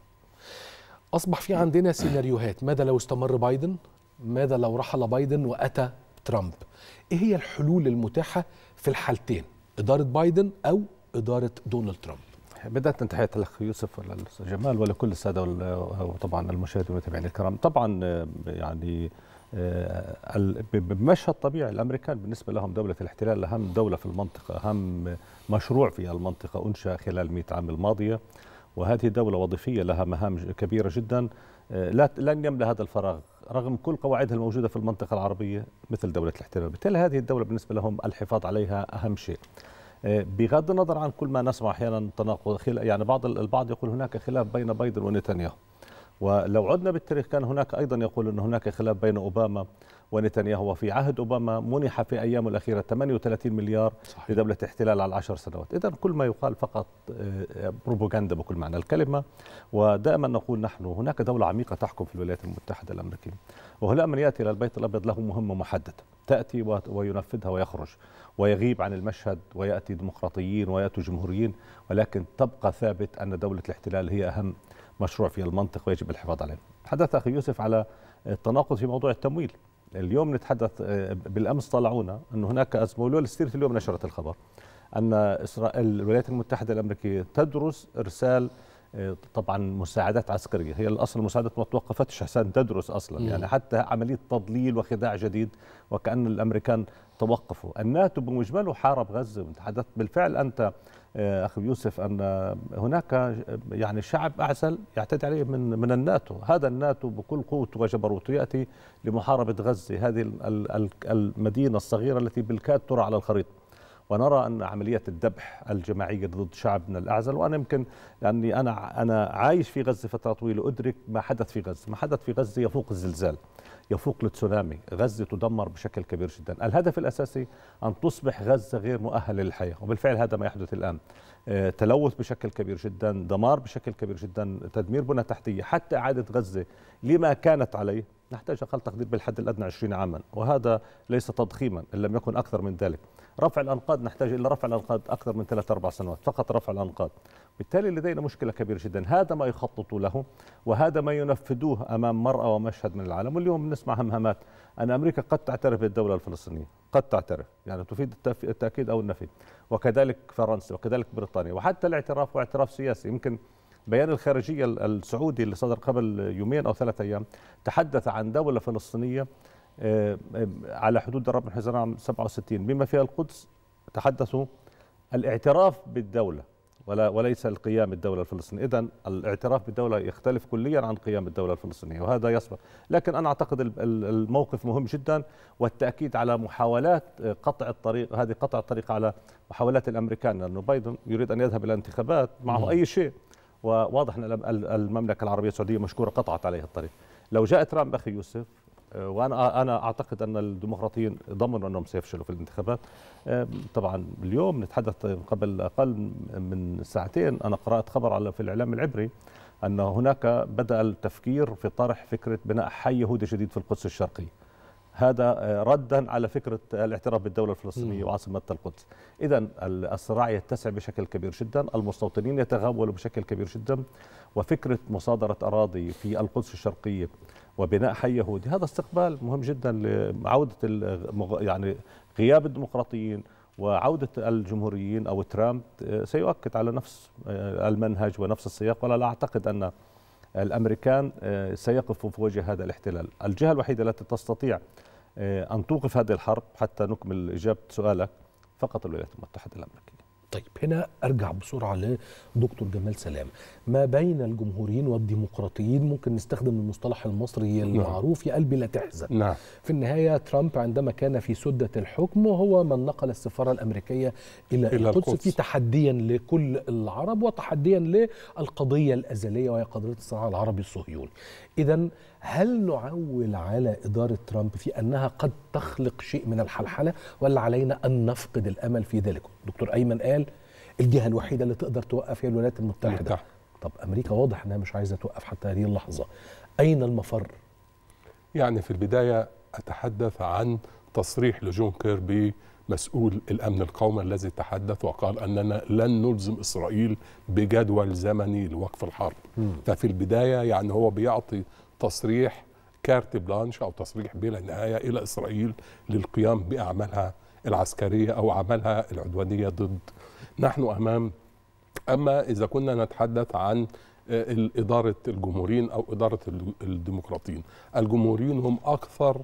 اصبح في عندنا سيناريوهات ماذا لو استمر بايدن ماذا لو رحل بايدن واتى ترامب ايه هي الحلول المتاحه في الحالتين اداره بايدن او اداره دونالد ترامب
بداية تحية الأخ يوسف والأستاذ جمال ولكل السادة وال- وطبعا المشاهدين والمتابعين الكرام طبعا آه، يعني آه، ال- ب- بمشهد طبيعي الأمريكان بالنسبة لهم دولة الاحتلال أهم دولة في المنطقة أهم مشروع في المنطقة أنشأ خلال 100 عام الماضية وهذه دولة وظيفية لها مهام ج- كبيرة جدا آه، لا لن يملأ هذا الفراغ رغم كل قواعدها الموجودة في المنطقة العربية مثل دولة الاحتلال بالتالي هذه الدولة بالنسبة لهم الحفاظ عليها أهم شيء آه، بغض النظر عن كل ما نسمع احيانا تناقض خلا- يعني بعض البعض يقول هناك خلاف بين بايدن ونتنياهو ولو عدنا بالتاريخ كان هناك ايضا يقول ان هناك خلاف بين اوباما ونتنياهو وفي عهد اوباما منح في ايامه الاخيره 38 مليار صحيح. لدوله احتلال على عشر سنوات، اذا كل ما يقال فقط آه، بروباغندا بكل معنى الكلمه ودائما نقول نحن هناك دوله عميقه تحكم في الولايات المتحده الامريكيه وهؤلاء من ياتي الى البيت الابيض له مهمه محدده، تاتي و- وينفذها ويخرج ويغيب عن المشهد وياتي ديمقراطيين وياتوا جمهوريين ولكن تبقى ثابت ان دوله الاحتلال هي اهم مشروع في المنطقه ويجب الحفاظ عليه. تحدث اخي يوسف على التناقض في موضوع التمويل. اليوم نتحدث آه، بالامس طلعونا ان هناك ازمه ولول ستريت اليوم نشرت الخبر ان اسرائيل الولايات المتحده الامريكيه تدرس ارسال آه، طبعا مساعدات عسكريه هي الاصل المساعدات ما توقفتش عشان تدرس اصلا
مم.
يعني حتى عمليه تضليل وخداع جديد وكان الامريكان توقفوا الناتو بمجمله حارب غزه تحدثت بالفعل انت آه، اخي يوسف ان هناك يعني شعب اعزل يعتدي عليه من من الناتو هذا الناتو بكل قوته وجبروته ياتي لمحاربه غزه هذه ال- ال- ال- المدينه الصغيره التي بالكاد ترى على الخريطه ونرى ان عمليه الذبح الجماعيه ضد شعبنا الاعزل وانا يمكن لاني انا انا عايش في غزه فتره طويله ادرك ما حدث في غزه، ما حدث في غزه يفوق الزلزال يفوق التسونامي، غزه تدمر بشكل كبير جدا، الهدف الاساسي ان تصبح غزه غير مؤهله للحياه، وبالفعل هذا ما يحدث الان. آه، تلوث بشكل كبير جدا، دمار بشكل كبير جدا، تدمير بنى تحتيه، حتى اعاده غزه لما كانت عليه نحتاج اقل تقدير بالحد الادنى 20 عاما، وهذا ليس تضخيما ان لم يكن اكثر من ذلك. رفع الانقاض نحتاج الى رفع الانقاض اكثر من ثلاث اربع سنوات فقط رفع الانقاض بالتالي لدينا مشكله كبيره جدا هذا ما يخططوا له وهذا ما ينفذوه امام مرأى ومشهد من العالم واليوم نسمع همهمات ان امريكا قد تعترف بالدوله الفلسطينيه قد تعترف يعني تفيد التف- التاكيد او النفي وكذلك فرنسا وكذلك بريطانيا وحتى الاعتراف واعتراف سياسي يمكن بيان الخارجية السعودي اللي صدر قبل يومين أو ثلاثة أيام تحدث عن دولة فلسطينية آه، آه، على حدود الربع حزيران عام 67 بما فيها القدس تحدثوا الاعتراف بالدولة ولا وليس القيام بالدولة الفلسطينية إذا الاعتراف بالدولة يختلف كليا عن قيام الدولة الفلسطينية وهذا يسبق لكن أنا أعتقد ال- ال- الموقف مهم جدا والتأكيد على محاولات آه، قطع الطريق هذه قطع الطريق على محاولات الأمريكان لأنه بايدن يريد أن يذهب إلى انتخابات معه
مم.
أي شيء وواضح أن ال- ال- المملكة العربية السعودية مشكورة قطعت عليه الطريق لو جاء ترامب أخي يوسف آه، وانا انا اعتقد ان الديمقراطيين ضمنوا انهم سيفشلوا في الانتخابات آه، طبعا اليوم نتحدث قبل اقل من ساعتين انا قرات خبر على في الاعلام العبري ان هناك بدا التفكير في طرح فكره بناء حي يهودي جديد في القدس الشرقيه هذا آه، ردا على فكره الاعتراف بالدوله الفلسطينيه
مم.
وعاصمه القدس اذا الصراع يتسع بشكل كبير جدا المستوطنين يتغولوا بشكل كبير جدا وفكره مصادره اراضي في القدس الشرقيه وبناء حي يهودي هذا استقبال مهم جدا لعوده المغ- يعني غياب الديمقراطيين وعودة الجمهوريين أو ترامب آه، سيؤكد على نفس آه، المنهج ونفس السياق ولا لا أعتقد أن الأمريكان آه، سيقفوا في وجه هذا الاحتلال الجهة الوحيدة التي تستطيع آه، أن توقف هذه الحرب حتى نكمل إجابة سؤالك فقط الولايات المتحدة الأمريكية
طيب هنا ارجع بسرعه لدكتور جمال سلام ما بين الجمهوريين والديمقراطيين ممكن نستخدم المصطلح المصري المعروف يا قلبي لا تحزن
نعم
في النهايه ترامب عندما كان في سده الحكم هو من نقل السفاره الامريكيه الى,
إلى
القدس,
القدس.
في تحديا لكل العرب وتحديا للقضيه الازليه وهي قضيه الصراع العربي الصهيوني اذا هل نعول على اداره ترامب في انها قد تخلق شيء من الحلحله ولا علينا ان نفقد الامل في ذلك دكتور ايمن قال الجهه الوحيده اللي تقدر توقف هي الولايات المتحده طب امريكا واضح انها مش عايزه توقف حتى هذه اللحظه اين المفر
يعني في البداية أتحدث عن تصريح لجون كيربي مسؤول الأمن القومي الذي تحدث وقال أننا لن نلزم إسرائيل بجدول زمني لوقف الحرب
مم.
ففي البداية يعني هو بيعطي تصريح كارت بلانش أو تصريح بلا نهاية إلى إسرائيل للقيام بأعمالها العسكرية أو أعمالها العدوانية ضد نحن أمام أما إذا كنا نتحدث عن آه، إدارة الجمهوريين أو إدارة ال- الديمقراطيين الجمهوريين هم أكثر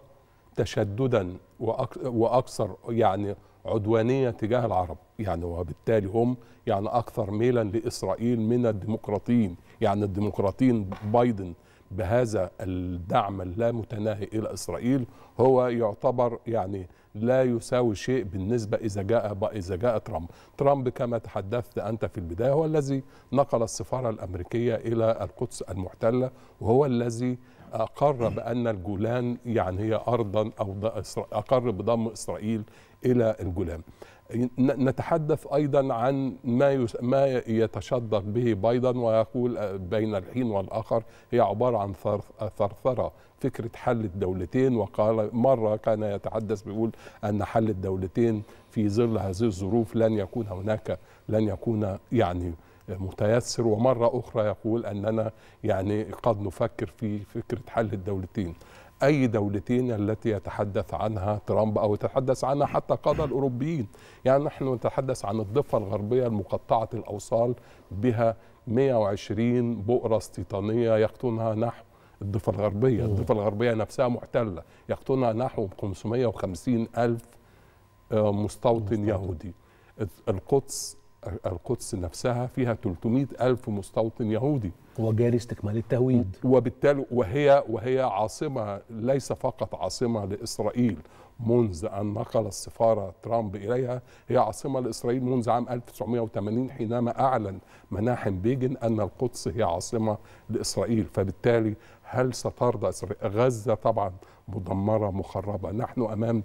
تشددا وأك- وأكثر يعني عدوانية تجاه العرب يعني وبالتالي هم يعني أكثر ميلا لإسرائيل من الديمقراطيين يعني الديمقراطيين بايدن بهذا الدعم اللامتناهي إلى إسرائيل هو يعتبر يعني لا يساوي شيء بالنسبة إذا جاء إذا جاء ترامب ترامب كما تحدثت أنت في البداية هو الذي نقل السفارة الأمريكية إلى القدس المحتلة وهو الذي أقر بأن الجولان يعني هي أرضا أو ض- إسرا- أقر بضم إسرائيل إلى الجولان ن- نتحدث أيضا عن ما يس- ما يتشدق به بايدن ويقول آه، بين الحين والآخر هي عبارة عن ثر- ثرثرة فكرة حل الدولتين وقال مرة كان يتحدث بيقول أن حل الدولتين في ظل هذه الظروف لن يكون هناك لن يكون يعني متيسر ومرة أخرى يقول أننا يعني قد نفكر في فكرة حل الدولتين أي دولتين التي يتحدث عنها ترامب أو يتحدث عنها حتى قادة الأوروبيين يعني نحن نتحدث عن الضفة الغربية المقطعة الأوصال بها 120 بؤرة استيطانية يقطنها نحو الضفة الغربية الضفة الغربية نفسها محتلة يقطنها نحو 550 ألف آه، مستوطن يهودي القدس القدس نفسها فيها 300 ألف مستوطن يهودي
وجاري استكمال التهويد
وبالتالي وهي وهي عاصمة ليس فقط عاصمة لإسرائيل منذ أن نقل السفارة ترامب إليها هي عاصمة لإسرائيل منذ عام 1980 حينما أعلن مناحم بيجن أن القدس هي عاصمة لإسرائيل فبالتالي هل سترضى إسرائيل غزة طبعا مدمرة مخربة نحن أمام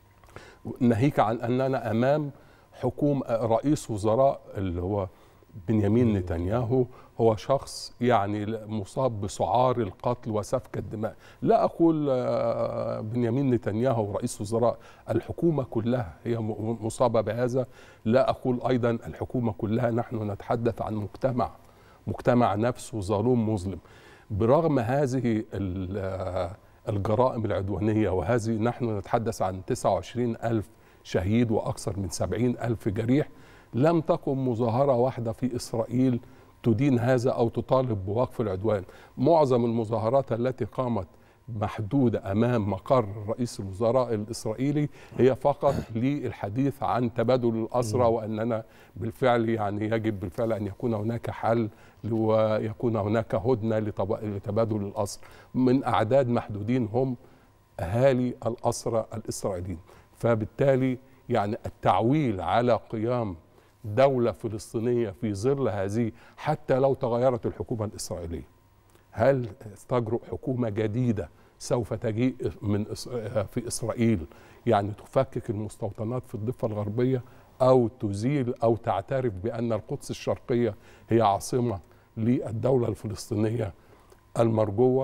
ناهيك عن أننا أمام حكومة رئيس وزراء اللي هو بنيامين نتنياهو هو شخص يعني مصاب بسعار القتل وسفك الدماء لا أقول آه، بنيامين نتنياهو رئيس وزراء الحكومة كلها هي م- مصابة بهذا لا أقول أيضا الحكومة كلها نحن نتحدث عن مجتمع مجتمع نفسه ظلوم مظلم برغم هذه ال- آه، الجرائم العدوانية وهذه نحن نتحدث عن 29 ألف شهيد وأكثر من 70 ألف جريح لم تقم مظاهرة واحدة في إسرائيل تدين هذا أو تطالب بوقف العدوان معظم المظاهرات التي قامت محدودة أمام مقر رئيس الوزراء الإسرائيلي هي فقط للحديث عن تبادل الأسرى وأننا بالفعل يعني يجب بالفعل أن يكون هناك حل ويكون هناك هدنة لطب- لتبادل الأسرى من أعداد محدودين هم أهالي الأسرى الإسرائيليين فبالتالي يعني التعويل على قيام دولة فلسطينية في ظل هذه حتى لو تغيرت الحكومة الإسرائيلية هل تجرؤ حكومة جديدة سوف تجيء من إس- في إسرائيل يعني تفكك المستوطنات في الضفة الغربية أو تزيل أو تعترف بأن القدس الشرقية هي عاصمة للدولة الفلسطينية المرجوة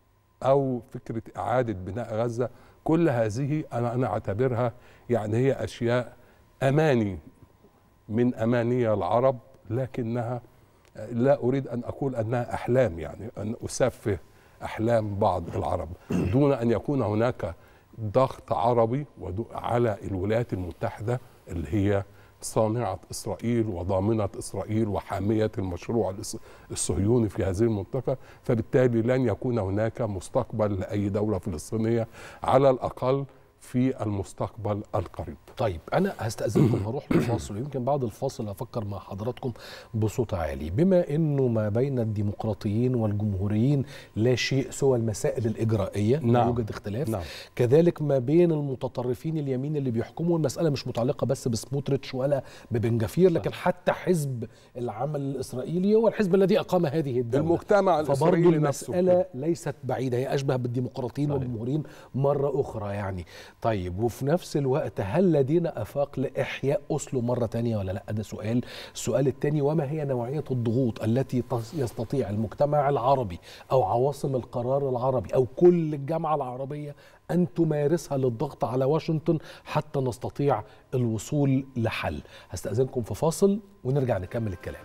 أو فكرة إعادة بناء غزة كل هذه أنا أنا أعتبرها يعني هي أشياء أماني من أماني العرب لكنها لا أريد أن أقول أنها أحلام يعني أن أسفه أحلام بعض العرب دون أن يكون هناك ضغط عربي ودو- على الولايات المتحدة اللي هي صانعة إسرائيل وضامنة إسرائيل وحامية المشروع الإس- الصهيوني في هذه المنطقة فبالتالي لن يكون هناك مستقبل لأي دولة فلسطينية على الأقل في المستقبل القريب
طيب انا هستاذنكم هروح لفاصل ويمكن بعد الفاصل هفكر مع حضراتكم بصوت عالي بما انه ما بين الديمقراطيين والجمهوريين لا شيء سوى المسائل الاجرائيه لا
نعم.
يوجد اختلاف
نعم.
كذلك ما بين المتطرفين اليمين اللي بيحكموا المساله مش متعلقه بس بسموتريتش ولا ببن لكن حتى حزب العمل الاسرائيلي هو الحزب الذي اقام هذه الدوله
المجتمع
فبرضه
الإسرائيلي نفسه
المساله ليست بعيده هي اشبه بالديمقراطيين والجمهوريين مره اخرى يعني طيب وفي نفس الوقت هل لدينا افاق لاحياء اوسلو مره تانية ولا لا ده سؤال السؤال الثاني وما هي نوعيه الضغوط التي تص- يستطيع المجتمع العربي او عواصم القرار العربي او كل الجامعه العربيه ان تمارسها للضغط على واشنطن حتى نستطيع الوصول لحل هستاذنكم في فاصل ونرجع نكمل الكلام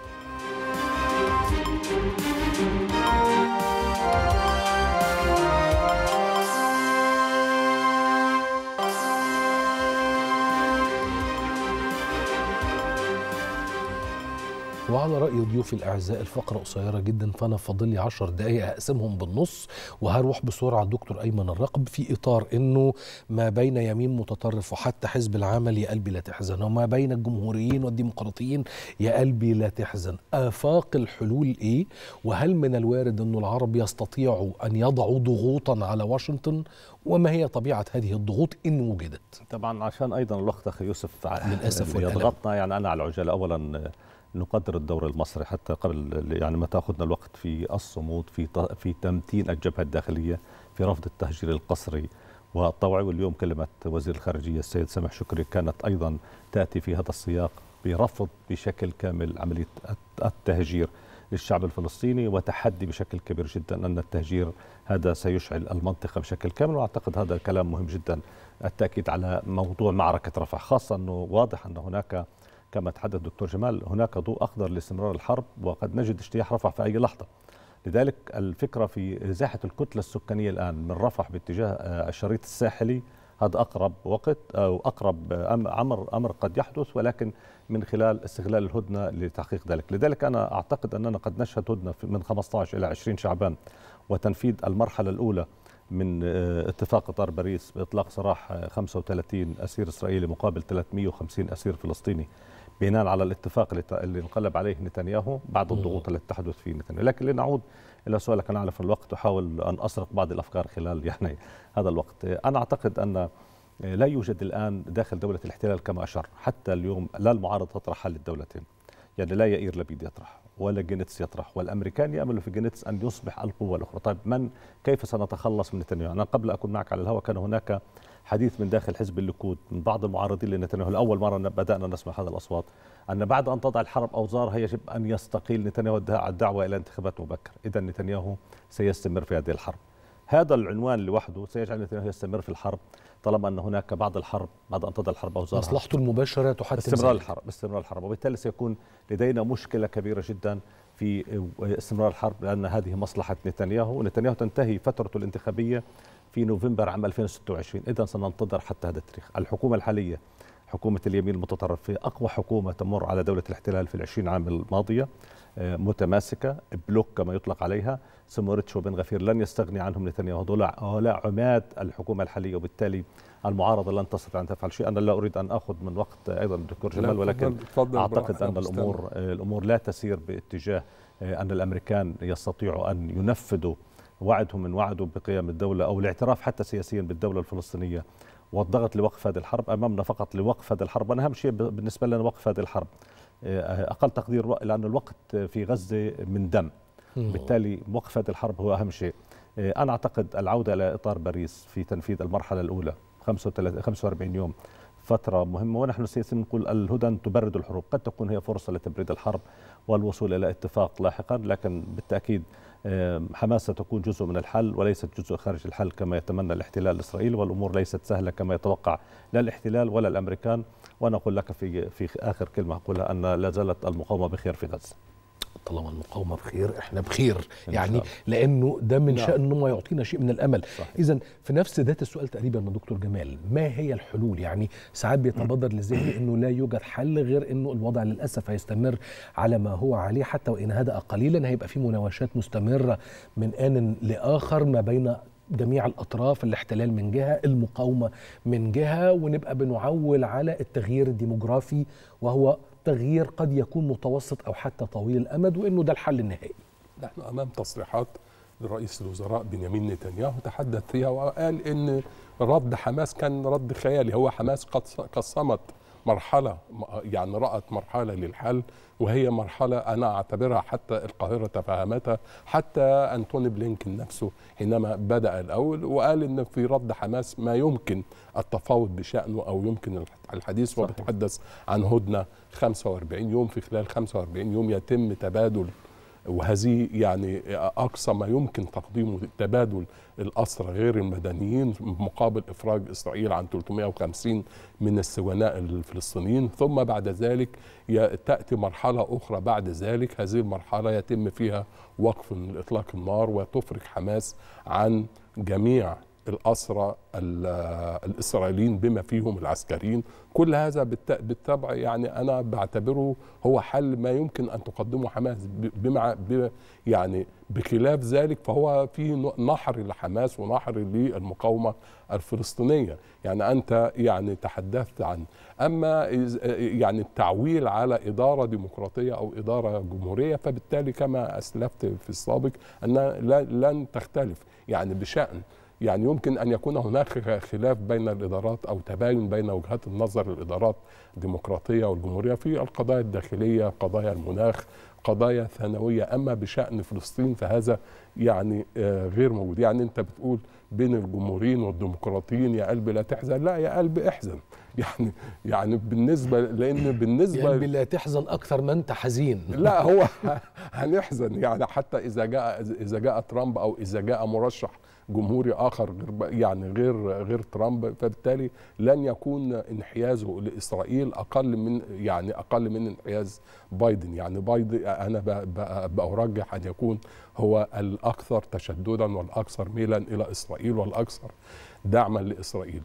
وعلى رأي ضيوفي الأعزاء الفقرة قصيرة جدا فأنا فاضل لي 10 دقايق أقسمهم بالنص وهروح بسرعة دكتور أيمن الرقب في إطار إنه ما بين يمين متطرف وحتى حزب العمل يا قلبي لا تحزن وما بين الجمهوريين والديمقراطيين يا قلبي لا تحزن آفاق الحلول إيه وهل من الوارد أنه العرب يستطيعوا أن يضعوا ضغوطا على واشنطن وما هي طبيعة هذه الضغوط إن وجدت
طبعا عشان ايضا الوقت اخي يوسف
للأسف والألم.
يضغطنا يعني انا على العجاله اولا نقدر الدور المصري حتى قبل يعني ما تاخذنا الوقت في الصمود في ت- في تمتين الجبهه الداخليه في رفض التهجير القسري والطوعي واليوم كلمه وزير الخارجيه السيد سامح شكري كانت ايضا تاتي في هذا السياق برفض بشكل كامل عمليه الت- التهجير للشعب الفلسطيني وتحدي بشكل كبير جدا ان التهجير هذا سيشعل المنطقه بشكل كامل واعتقد هذا كلام مهم جدا التاكيد على موضوع معركه رفح خاصه انه واضح ان هناك كما تحدث الدكتور جمال هناك ضوء اخضر لاستمرار الحرب وقد نجد اجتياح رفح في اي لحظه لذلك الفكره في ازاحه الكتله السكانيه الان من رفح باتجاه آه، الشريط الساحلي هذا اقرب وقت او اقرب آه، أم- امر امر قد يحدث ولكن من خلال استغلال الهدنه لتحقيق ذلك، لذلك انا اعتقد اننا قد نشهد هدنه في- من 15 الى 20 شعبان وتنفيذ المرحله الاولى من آه، اتفاق اطار باريس باطلاق سراح آه، 35 اسير اسرائيلي مقابل 350 اسير فلسطيني بناء على الاتفاق اللي ت- اللي انقلب عليه نتنياهو بعد الضغوط التي تحدث في نتنياهو، لكن لنعود الى سؤالك انا اعرف الوقت احاول ان اسرق بعض الافكار خلال يعني هذا الوقت، انا اعتقد ان لا يوجد الان داخل دوله الاحتلال كما اشار، حتى اليوم لا المعارضه تطرح حل الدولتين. يعني لا يائير لبيد يطرح ولا جينيتس يطرح والامريكان ياملوا في جينيتس ان يصبح القوه الاخرى، طيب من كيف سنتخلص من نتنياهو؟ انا قبل اكون معك على الهواء كان هناك حديث من داخل حزب الليكود من بعض المعارضين لنتنياهو لاول مره بدانا نسمع هذا الاصوات ان بعد ان تضع الحرب اوزارها يجب ان يستقيل نتنياهو الدعوه الى انتخابات مبكره، اذا نتنياهو سيستمر في هذه الحرب. هذا العنوان لوحده سيجعل نتنياهو يستمر في الحرب طالما ان هناك بعد الحرب بعد ان تضع الحرب اوزارها
مصلحته المباشرة تحتم
استمرار
ذلك.
الحرب استمرار الحرب وبالتالي سيكون لدينا مشكلة كبيرة جدا في استمرار الحرب لأن هذه مصلحة نتنياهو ونتنياهو تنتهي فترته الانتخابية في نوفمبر عام 2026 إذا سننتظر حتى هذا التاريخ الحكومة الحالية حكومة اليمين المتطرف هي أقوى حكومة تمر على دولة الاحتلال في العشرين عام الماضية آه، متماسكة بلوك كما يطلق عليها سمورتش وبن غفير لن يستغني عنهم نتنياهو دول هؤلاء عماد الحكومة الحالية وبالتالي المعارضة لن تستطيع أن تفعل شيء أنا لا أريد أن أخذ من وقت أيضا الدكتور
لا،
جمال ولكن
تفضل- تفضل
أعتقد
براحتك،
أن
أنا
الأمور الأمور لا تسير باتجاه آه، أن الأمريكان يستطيعوا أن ينفذوا وعدهم من وعدوا بقيام الدولة أو الاعتراف حتى سياسيا بالدولة الفلسطينية والضغط لوقف هذه الحرب أمامنا فقط لوقف هذه الحرب وأنا أهم شيء ب- بالنسبة لنا وقف هذه الحرب آه، أقل تقدير وق- لأن الوقت في غزة من دم
مم.
بالتالي وقف هذه الحرب هو أهم شيء آه، أنا أعتقد العودة إلى إطار باريس في تنفيذ المرحلة الأولى 35 45 يوم فترة مهمة ونحن السياسيين نقول الهدن تبرد الحروب قد تكون هي فرصة لتبريد الحرب والوصول إلى اتفاق لاحقا لكن بالتأكيد آه، حماس ستكون جزء من الحل وليست جزء خارج الحل كما يتمنى الاحتلال الإسرائيلي والأمور ليست سهلة كما يتوقع لا الاحتلال ولا الأمريكان وأنا أقول لك في في آخر كلمة أقولها أن لا زالت المقاومة بخير في غزة
طالما المقاومه بخير احنا بخير
إن
يعني
شاء الله.
لانه ده من
نعم.
شأنه ما يعطينا شيء من الامل اذا في نفس ذات السؤال تقريبا من دكتور جمال ما هي الحلول يعني ساعات بيتبادر لذهني انه لا يوجد حل غير انه الوضع للاسف هيستمر على ما هو عليه حتى وان هدأ قليلا هيبقى في مناوشات مستمره من ان لاخر ما بين جميع الاطراف الاحتلال من جهه المقاومه من جهه ونبقى بنعول على التغيير الديموغرافي وهو تغيير قد يكون متوسط او حتى طويل الامد وانه ده الحل النهائي
نحن امام تصريحات لرئيس الوزراء بنيامين نتنياهو تحدث فيها وقال ان رد حماس كان رد خيالي هو حماس قد قسمت مرحله يعني رأت مرحله للحل وهي مرحله انا اعتبرها حتى القاهره تفهمتها حتى انتوني بلينكن نفسه حينما بدا الاول وقال ان في رد حماس ما يمكن التفاوض بشانه او يمكن الحديث وبتحدث عن هدنه 45 يوم في خلال 45 يوم يتم تبادل وهذه يعني اقصى ما يمكن تقديمه تبادل الاسرى غير المدنيين مقابل افراج اسرائيل عن 350 من السجناء الفلسطينيين ثم بعد ذلك تاتي مرحله اخرى بعد ذلك هذه المرحله يتم فيها وقف من اطلاق النار وتفرج حماس عن جميع الأسرى الإسرائيليين بما فيهم العسكريين كل هذا بالطبع يعني أنا بعتبره هو حل ما يمكن أن تقدمه حماس بمع يعني بخلاف ذلك فهو في نحر لحماس ونحر للمقاومة الفلسطينية يعني أنت يعني تحدثت عن أما يعني التعويل على إدارة ديمقراطية أو إدارة جمهورية فبالتالي كما أسلفت في السابق أنها لن تختلف يعني بشأن يعني يمكن ان يكون هناك خلاف بين الادارات او تباين بين وجهات النظر الادارات الديمقراطيه والجمهوريه في القضايا الداخليه، قضايا المناخ، قضايا ثانويه، اما بشان فلسطين فهذا يعني غير موجود، يعني انت بتقول بين الجمهوريين والديمقراطيين يا قلبي لا تحزن، لا يا قلبي احزن، يعني يعني بالنسبه لان بالنسبه
يا قلبي لا تحزن اكثر ما انت حزين
لا هو هنحزن يعني حتى اذا جاء اذا جاء ترامب او اذا جاء مرشح جمهوري اخر غير يعني غير غير ترامب فبالتالي لن يكون انحيازه لاسرائيل اقل من يعني اقل من انحياز بايدن يعني بايدن انا برجح ان يكون هو الاكثر تشددا والاكثر ميلا الى اسرائيل والاكثر دعما لاسرائيل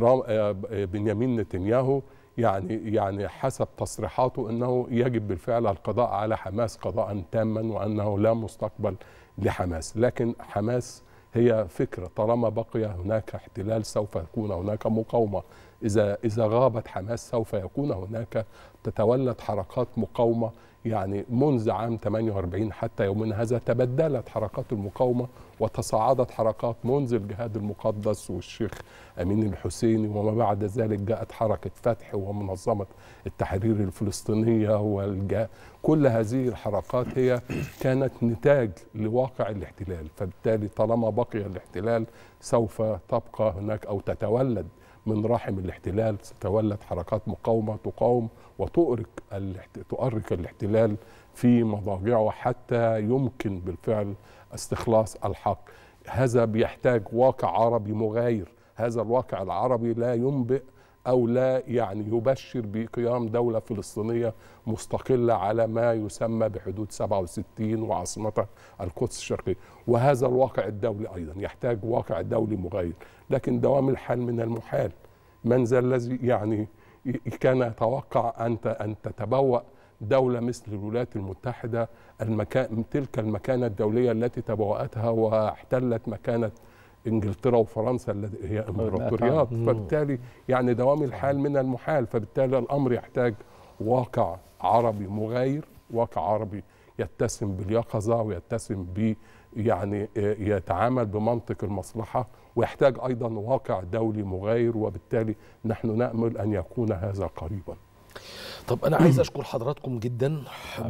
بنيامين نتنياهو يعني يعني حسب تصريحاته انه يجب بالفعل القضاء على حماس قضاء تاما وانه لا مستقبل لحماس لكن حماس هي فكره طالما بقي هناك احتلال سوف يكون هناك مقاومه اذا اذا غابت حماس سوف يكون هناك تتولد حركات مقاومه يعني منذ عام 48 حتى يومنا هذا تبدلت حركات المقاومه وتصاعدت حركات منذ الجهاد المقدس والشيخ امين الحسيني وما بعد ذلك جاءت حركه فتح ومنظمه التحرير الفلسطينيه والجا كل هذه الحركات هي كانت نتاج لواقع الاحتلال فبالتالي طالما بقي الاحتلال سوف تبقى هناك او تتولد من رحم الاحتلال تتولد حركات مقاومه تقاوم وتؤرك تؤرك الاحتلال في مضاجعه حتى يمكن بالفعل استخلاص الحق هذا بيحتاج واقع عربي مغاير هذا الواقع العربي لا ينبئ او لا يعني يبشر بقيام دوله فلسطينيه مستقله على ما يسمى بحدود 67 وعاصمتها القدس الشرقيه وهذا الواقع الدولي ايضا يحتاج واقع دولي مغاير لكن دوام الحال من المحال من ذا الذي يعني كان يتوقع ان ان تتبوأ دولة مثل الولايات المتحدة المكان تلك المكانة الدولية التي تبوأتها واحتلت مكانة انجلترا وفرنسا التي هي امبراطوريات فبالتالي يعني دوام الحال من المحال فبالتالي الامر يحتاج واقع عربي مغاير واقع عربي يتسم باليقظه ويتسم ب يعني يتعامل بمنطق المصلحه ويحتاج ايضا واقع دولي مغاير وبالتالي نحن نامل ان يكون هذا قريبا.
طب انا عايز اشكر حضراتكم جدا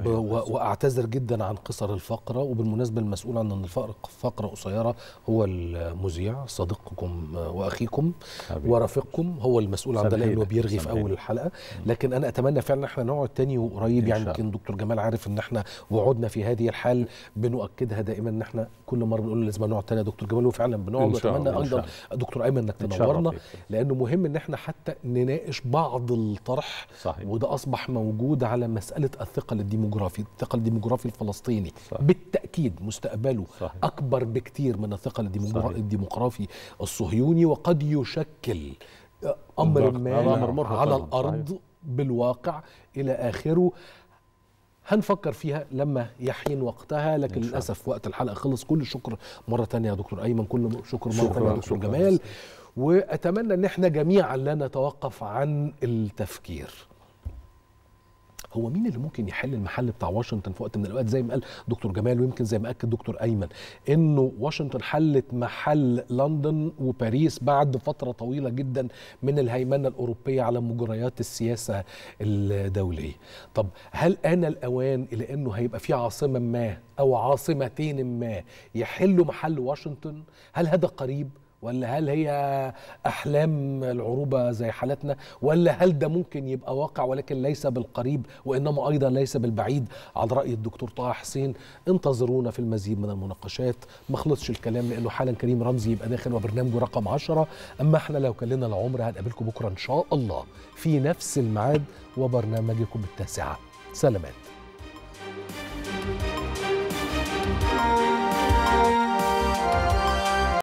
واعتذر جدا عن قصر الفقره وبالمناسبه المسؤول عن ان الفقره قصيره هو المذيع صديقكم واخيكم ورفيقكم هو المسؤول عن ده لانه بيرغي في اول الحلقه لكن انا اتمنى فعلا احنا نقعد تاني وقريب يعني يمكن دكتور جمال عارف ان احنا وعودنا في هذه الحال بنؤكدها دائما ان احنا كل مره بنقول لازم نقعد تاني يا دكتور جمال وفعلا بنقعد واتمنى ايضا دكتور ايمن انك تنورنا لانه مهم ان احنا حتى نناقش بعض الطرح
صحيح.
وده اصبح موجود على مساله الثقل الديموغرافي الثقل الديموغرافي الفلسطيني صحيح. بالتاكيد مستقبله صحيح. اكبر بكتير من الثقل الديموغرافي الصهيوني وقد يشكل امر ما على الارض صحيح. بالواقع الى اخره هنفكر فيها لما يحين وقتها لكن للاسف وقت الحلقه خلص كل الشكر مره تانية يا دكتور ايمن كل شكر مره
شكراً،
تانية يا دكتور
شكراً.
جمال واتمنى ان احنا جميعا لا نتوقف عن التفكير هو مين اللي ممكن يحل المحل بتاع واشنطن في وقت من الاوقات زي ما قال دكتور جمال ويمكن زي ما اكد دكتور ايمن انه واشنطن حلت محل لندن وباريس بعد فتره طويله جدا من الهيمنه الاوروبيه على مجريات السياسه الدوليه. طب هل ان الاوان الى انه هيبقى في عاصمه ما او عاصمتين ما يحلوا محل واشنطن؟ هل هذا قريب؟ ولا هل هي احلام العروبه زي حالتنا ولا هل ده ممكن يبقى واقع ولكن ليس بالقريب وانما ايضا ليس بالبعيد على راي الدكتور طه حسين انتظرونا في المزيد من المناقشات ما خلصش الكلام لانه حالا كريم رمزي يبقى داخل وبرنامجه رقم عشرة اما احنا لو كان لنا العمر هنقابلكم بكره ان شاء الله في نفس الميعاد وبرنامجكم التاسعه سلامات